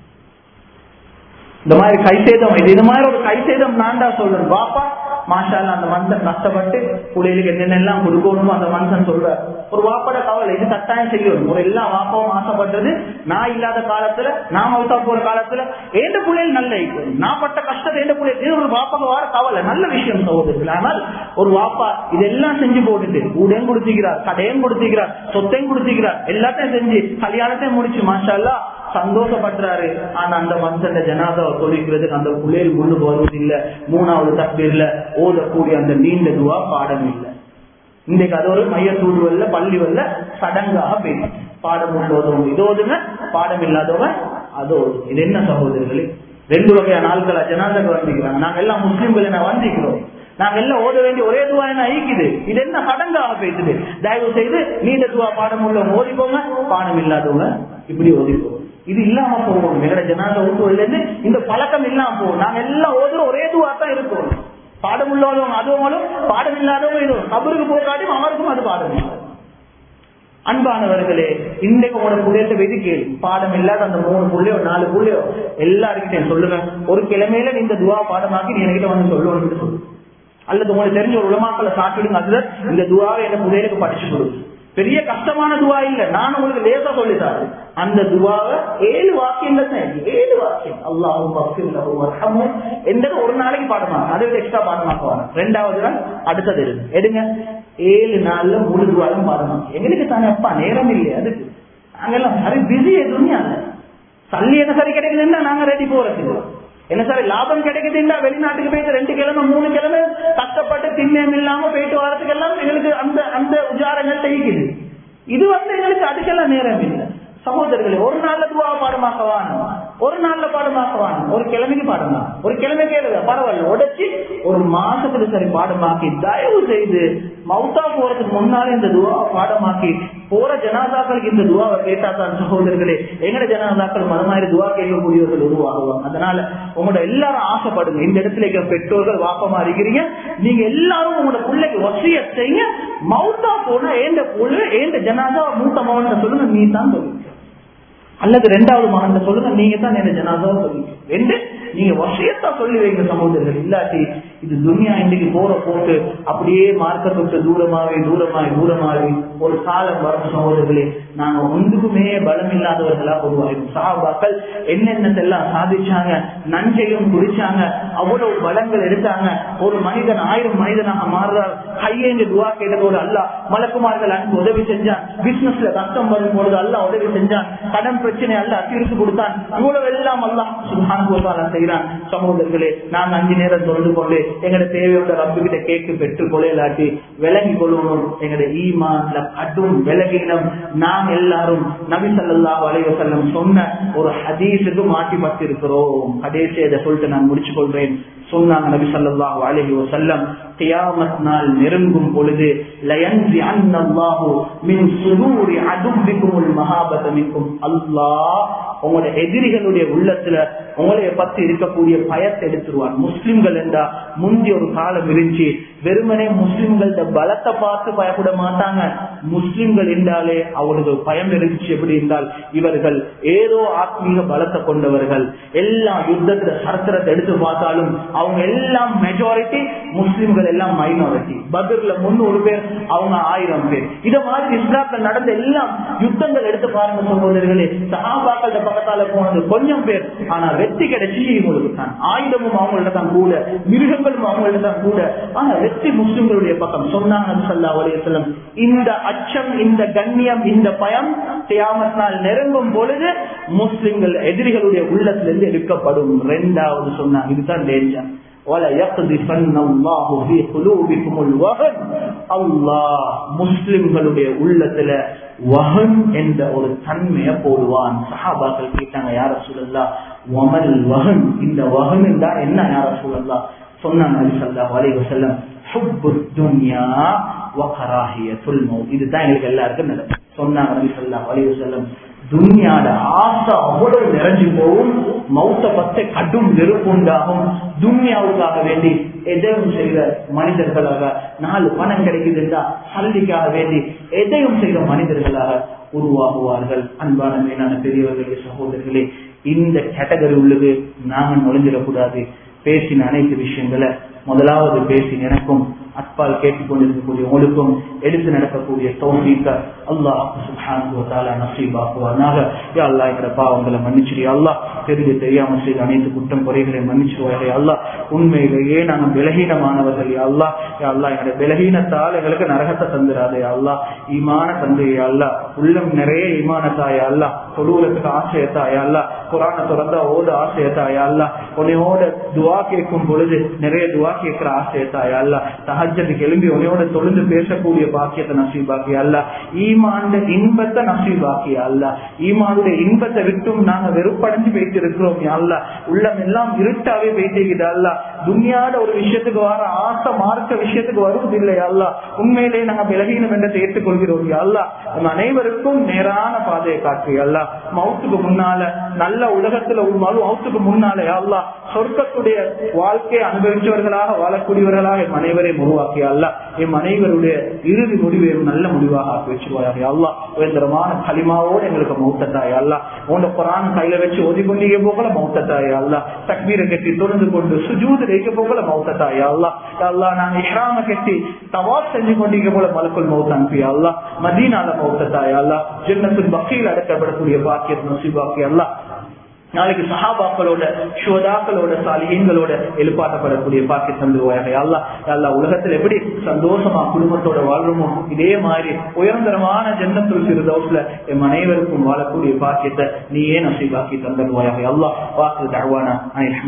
இந்த மாதிரி கை சேதம் இது இது மாதிரி ஒரு கை சேதம் நான் தான் சொல்றேன் பாப்பா மாஷால அந்த மனுஷன் கஷ்டப்பட்டு பிள்ளைகளுக்கு என்னென்னலாம் கொடுக்கணுமோ அந்த மனுஷன் சொல்ற ஒரு வாப்பட கவலை இது கட்டாயம் செய்யணும் ஒரு எல்லா வாப்பாவும் ஆசைப்பட்டது நான் இல்லாத காலத்துல நான் அவுத்தா போற காலத்துல ஏண்ட பிள்ளைகள் நல்ல இருக்கும் நான் பட்ட கஷ்டத்தை ஏண்ட பிள்ளைகள் இது ஒரு வாப்பாக்கு வார கவலை நல்ல விஷயம் சகோதரர்கள் ஆனால் ஒரு வாப்பா இதெல்லாம் செஞ்சு போட்டுட்டு ஊடையும் கொடுத்துக்கிறார் கடையும் கொடுத்துக்கிறார் சொத்தையும் கொடுத்துக்கிறார் எல்லாத்தையும் செஞ்சு கல்யாணத்தையும் முடிச்சு மாஷா சந்தோஷப்படுறாரு ஆனா அந்த மனுஷன் ஜனாதாவை தொழிக்கிறதுக்கு அந்த புள்ளையில் முன்னுக்கு வருவதில்லை மூணாவது தப்பீர்ல ஓதக்கூடிய அந்த நீண்ட துவா பாடம் இல்லை இன்றைக்கு அது ஒரு மைய தூடுவல்ல பள்ளி வல்ல சடங்காக போயிடும் பாடம் உள்ளதவங்க இதோதுங்க பாடம் இல்லாதவங்க அதோது இது என்ன சகோதரர்களே ரெண்டு வகையான நாட்களா ஜனாதக வந்திக்கிறாங்க நாங்க எல்லாம் முஸ்லிம்கள் என்ன வந்திக்கிறோம் நாங்க எல்லாம் ஓத வேண்டிய ஒரே துவா என்ன ஐக்குது இது என்ன சடங்காக பேசுது தயவு செய்து நீண்ட துவா பாடம் உள்ளவங்க ஓதிக்கோங்க பாடம் இல்லாதவங்க இப்படி ஓதிக்கோங்க இது இல்லாம போகும் எங்கட ஜனாத ஊட்டுவதுல இருந்து இந்த பழக்கம் இல்லாம போகும் நாங்க எல்லாம் ஓதுற ஒரே துவா தான் இருக்கும் பாடம் உள்ளவங்க அதுவும் பாடம் இல்லாதவங்க இதுவும் கபருக்கு போகாட்டியும் அவருக்கும் அது பாடம் இல்லை அன்பானவர்களே இன்றைக்கு உங்களோட புள்ளையிட்ட வெதி கேள்வி பாடம் இல்லாத அந்த மூணு புள்ளையோ நாலு புள்ளையோ எல்லாருக்கிட்டையும் சொல்லுங்க ஒரு கிழமையில இந்த துவா பாடமாக்கி நீ என்கிட்ட வந்து சொல்லுவோம்னு சொல்லு அல்லது உங்களுக்கு தெரிஞ்ச ஒரு உலமாக்களை சாப்பிடுங்க அதுல இந்த துவாவை என்ன புள்ளைகளுக்கு படிச்சு கொடுங்க பெரிய கஷ்டமான துவா இல்ல நான் உங்களுக்கு லேசா சொல்லித்தாரு அந்த துவாவை ஏழு வாக்கியங்கள் தான் இருக்கு. ஏழு வாக்கியம் அல்லாஹும் என்றது ஒரு நாளைக்கு பாடமா அதை விட எக்ஸ்ட்ரா பாடமாக்குவாங்க ரெண்டாவது நாள் அடுத்தது இருக்கு எடுங்க ஏழு நாள்ல முழு துவாலும் பாடமாக்கு எங்களுக்கு தானே அப்பா நேரம் இல்லையா அதுக்கு நாங்கெல்லாம் சரி பிஸி எதுவுமே அல்ல சல்லி என்ன சரி கிடைக்குதுன்னா நாங்க ரெடி போறதுக்கு என்ன சார் லாபம் கிடைக்குதுன்னா வெளிநாட்டுக்கு போயிட்டு ரெண்டு கிழமை மூணு கிழமை கஷ்டப்பட்டு திண்ணம் இல்லாம போயிட்டு வரதுக்கு எல்லாம் எங்களுக்கு அந்த அந்த உஜாரங்கள் தெரியுது இது வந்து எங்களுக்கு அதுக்கெல்லாம் நேரம் இல்லை சகோதரர்களே ஒரு நாள்ல துவா பாடமாக்கவான் ஒரு நாள்ல பாடமாக்கவான் ஒரு கிழமைக்கு பாடமா ஒரு கிழமை கேளுங்க பரவாயில்ல உடைச்சு ஒரு மாசத்துக்கு சரி பாடமாக்கி தயவு செய்து மவுத்தா போறதுக்கு முன்னாலே இந்த துவா பாடமாக்கி போற ஜனாதாக்களுக்கு இந்த துவாவை கேட்டா தான் சகோதரர்களே எங்கட ஜனாதாக்கள் மத மாதிரி துவா கேட்கக்கூடியவர்கள் உருவாகுவாங்க அதனால உங்களோட எல்லாரும் ஆசைப்படுங்க இந்த இடத்துல இருக்க பெற்றோர்கள் வாப்பமா இருக்கிறீங்க நீங்க எல்லாரும் உங்களோட பிள்ளைக்கு வசிய செய்யுங்க மவுத்தா போனா ஏண்ட புள்ள ஏண்ட ஜனாதா மூத்த மகன் சொல்லுங்க நீ தான் சொல்லுங்க அல்லது ரெண்டாவது மகன் சொல்லுங்க நீங்க தான் என்ன ஜனாதாவை சொல்லுங்க ரெண்டு நீங்க வசியத்தா சொல்லி வைங்க சகோதரர்கள் இல்லாட்டி இது துனியா இன்னைக்கு போற போட்டு அப்படியே மார்க்க தொட்டு தூரமாவே தூரமாய் தூரமாகி ஒரு காலம் வரும் சகோதரர்களே நாங்க ஒன்றுக்குமே பலம் இல்லாதவர்களா உருவாகும் சஹாபாக்கள் என்னென்னதெல்லாம் சாதிச்சாங்க நஞ்சையும் குடிச்சாங்க அவ்வளவு பலங்கள் எடுத்தாங்க ஒரு மனிதன் ஆயிரம் மனிதனாக மாறுறார் கையேந்து துவா கேட்டதோடு அல்ல மலக்குமார்கள் அன்பு உதவி செஞ்சான் பிசினஸ்ல கஷ்டம் வரும் பொழுது அல்ல உதவி செஞ்சான் கடன் பிரச்சனை அல்ல தீர்த்து கொடுத்தான் இவ்வளவு எல்லாம் அல்லாஹ் சுபான் செய்யறான் சகோதரர்களே நான் அஞ்சு நேரம் தொடர்ந்து கொண்டு எங்கட தேவையோட ரப்பு கிட்ட கேட்டு பெற்று கொலையிலாட்டி விளங்கி கொள்ளணும் எங்கட ஈமான்ல கடும் விலகினம் நாம் எல்லாரும் நபி சல்லா வலைவசல்லம் சொன்ன ஒரு ஹதீஸுக்கு மாட்டி பட்டிருக்கிறோம் கடைசி இதை சொல்லிட்டு நான் முடிச்சு கொள்றேன் சொன்னாங்க நபி சல்லாஹு அலஹி வசல்லம் கியாமத் நாள் நெருங்கும் பொழுது லயன்சி அன்னல்லாஹு மின் சுரூரி அதும்பிக்கும் மகாபதமிக்கும் அல்லாஹ் உங்களோட எதிரிகளுடைய உள்ளத்துல உங்களைய பத்தி இருக்கக்கூடிய பயத்தை எடுத்துருவான் முஸ்லிம்கள் என்றா முந்தி ஒரு காலம் இருந்துச்சு வெறுமனே முஸ்லிம்களோட பலத்தை பார்த்து பயப்பட மாட்டாங்க முஸ்லிம்கள் என்றாலே அவங்களுக்கு பயம் இருந்துச்சு எப்படி என்றால் இவர்கள் ஏதோ ஆத்மீக பலத்தை கொண்டவர்கள் எல்லாம் யுத்தத்துல சரித்திரத்தை எடுத்து பார்த்தாலும் அவங்க எல்லாம் மெஜாரிட்டி முஸ்லிம்கள் எல்லாம் மைனாரிட்டி பத்ர்ல முன்னூறு பேர் அவங்க ஆயிரம் பேர் இத மாதிரி இஸ்லாத்துல நடந்த எல்லாம் யுத்தங்கள் எடுத்து பாருங்க சகோதரர்களே சகாபாக்கள் பக்கத்தால போனது கொஞ்சம் பேர் ஆனா வெற்றி கிடைச்சி இவங்களுக்கு தான் ஆயுதமும் அவங்கள்ட்ட தான் கூட மிருகங்களும் அவங்கள்ட்ட தான் கூட ஆனா வெற்றி முஸ்லிம்களுடைய பக்கம் சொன்னாங்க சல்லா அலையம் இந்த அச்சம் இந்த கண்ணியம் இந்த பயம் தியாமத் நாள் நெருங்கும் பொழுது முஸ்லிம்கள் எதிரிகளுடைய உள்ளத்திலிருந்து எடுக்கப்படும் ரெண்டாவது சொன்னாங்க இதுதான் டேஞ்சர் முஸ்லிம்களுடைய உள்ளத்துல வகன் என்ற ஒரு தன்மையை போடுவான் சஹாபாக்கள் கேட்டாங்க யார சூழல்லா ஒமல் வகன் இந்த வகன் தான் என்ன யார சூழல்லா சொன்னாங்க நபி ஸல்லல்லாஹு அலைஹி வஸல்லம் ஹுப்பு துன்யா வ கராஹியத்துல் மௌத் இதுதான் எங்களுக்கு எல்லாருக்கும் நடக்கும் சொன்னாங்க நபி ஸல்லல்லாஹு அலைஹி வஸல்லம் துன்யாட ஆசை அவ்வளவு நிறைஞ்சு போகும் மௌத்த பத்த கடும் வெறுப்பு உண்டாகும் துன்யாவுக்காக வேண்டி எதையும் செய்த மனிதர்களாக நாலு பணம் கிடைக்குதுன்றா சல்லிக்காக வேண்டி எதையும் செய்த மனிதர்களாக உருவாகுவார்கள் அன்பான மேலான பெரியவர்களே சகோதரர்களே இந்த கேட்டகரி உள்ளது நாங்க நுழைஞ்சிடக்கூடாது பேசின அனைத்து விஷயங்களை முதலாவது பேசி எனக்கும் அப்பால் கேட்டுக்கொண்டிருக்கக்கூடிய உங்களுக்கும் எடுத்து நடக்கக்கூடிய தௌஃபீக்க அல்லாஹ் சுப்ஹானஹு வ தஆலா நசீபாக்குவானாக யா அல்லாஹ் எங்கட பாவங்களை மன்னிச்சிடு யா அல்லாஹ் தெரிந்து தெரியாம செய்த அனைத்து குற்றம் குறைகளை மன்னிச்சிடுவாய் யா அல்லாஹ் உண்மையிலேயே நாங்கள் பலகீனமானவர்கள் யா அல்லாஹ் யா அல்லாஹ் எங்கட பலகீனத்தால் எங்களுக்கு நரகத்தை தந்துடாதே யா அல்லாஹ் ஈமான தந்து யா அல்லாஹ் உள்ளம் நிறைய ஈமானத்தா யா அல்லாஹ் தொழுவலத்துக்கு ஆசையத்தா யா அல்லாஹ் குரானை திறந்தா ஓட ஆசையத்தா யா அல்லாஹ் உன்னையோட துவா கேட்கும் பொழுது நிறைய துவா கேட்கிற ஆசையத்தா யா அல்லாஹ் தஹஜத்துக்கு எழும்பி உன்னையோட தொழுந்து பேசக்கூடிய பாக்கியத்தை நசீபாக்கி அல்ல ஈமாண்ட இன்பத்தை நசீபாக்கி அல்ல ஈமானுடைய இன்பத்தை விட்டும் நாங்க வெறுப்படைஞ்சு போயிட்டு இருக்கிறோம் அல்ல உள்ளம் எல்லாம் இருட்டாவே போயிட்டு அல்ல துனியாட ஒரு விஷயத்துக்கு வர ஆசை மார்க்க விஷயத்துக்கு வருவதில்லை அல்ல உண்மையிலே நாங்க விலகினம் என்று ஏற்றுக்கொள்கிறோம் அல்ல நம்ம அனைவருக்கும் நேரான பாதையை காட்டு அல்ல மவுத்துக்கு முன்னால நல்ல உலகத்துல ஒரு மறு மவுத்துக்கு முன்னாலே அல்ல சொர்க்கத்துடைய வாழ்க்கையை அனுபவிச்சவர்களாக வாழக்கூடியவர்களாக எம் அனைவரையும் உருவாக்கிய அல்ல எம் அனைவருடைய இறுதி முடிவை நல்ல முடிவாக ஆக்கி வச்சிருவாயாக அல்லா உயர்ந்தரமான களிமாவோடு எங்களுக்கு மௌத்தத்தாய் அல்லா உன்னோட குரான் கையில வச்சு ஒதி கொண்டிருக்க போகல மௌத்தத்தாய் அல்லா தக்மீரை கட்டி தொடர்ந்து கொண்டு சுஜூது வைக்க போகல மௌத்தத்தாய் அல்லா அல்லா நாங்க இஹ்ராம கட்டி தவாப் செஞ்சு கொண்டிருக்க போல மலக்குள் மௌத் அனுப்பியா அல்லா மதீனால மௌத்தத்தாய் அல்லா ஜென்னத்தின் பக்கையில் அடக்கப்படக்கூடிய பாக்கியத் நசிபாக்கி அல்லா நாளைக்கு சஹாபாக்களோட ஷோதாக்களோட சாலிகங்களோட எழுப்பாட்டப்படக்கூடிய பாக்கி தந்துருவாயாக அல்லா அல்லா உலகத்துல எப்படி சந்தோஷமா குடும்பத்தோட வாழ்றோமோ இதே மாதிரி உயர்ந்தரமான ஜன்னத்துள் சிறுதோஸ்ல எம் அனைவருக்கும் வாழக்கூடிய பாக்கியத்தை நீயே நசீபாக்கி தந்துருவாயாக அல்லா வாக்கு தகவானா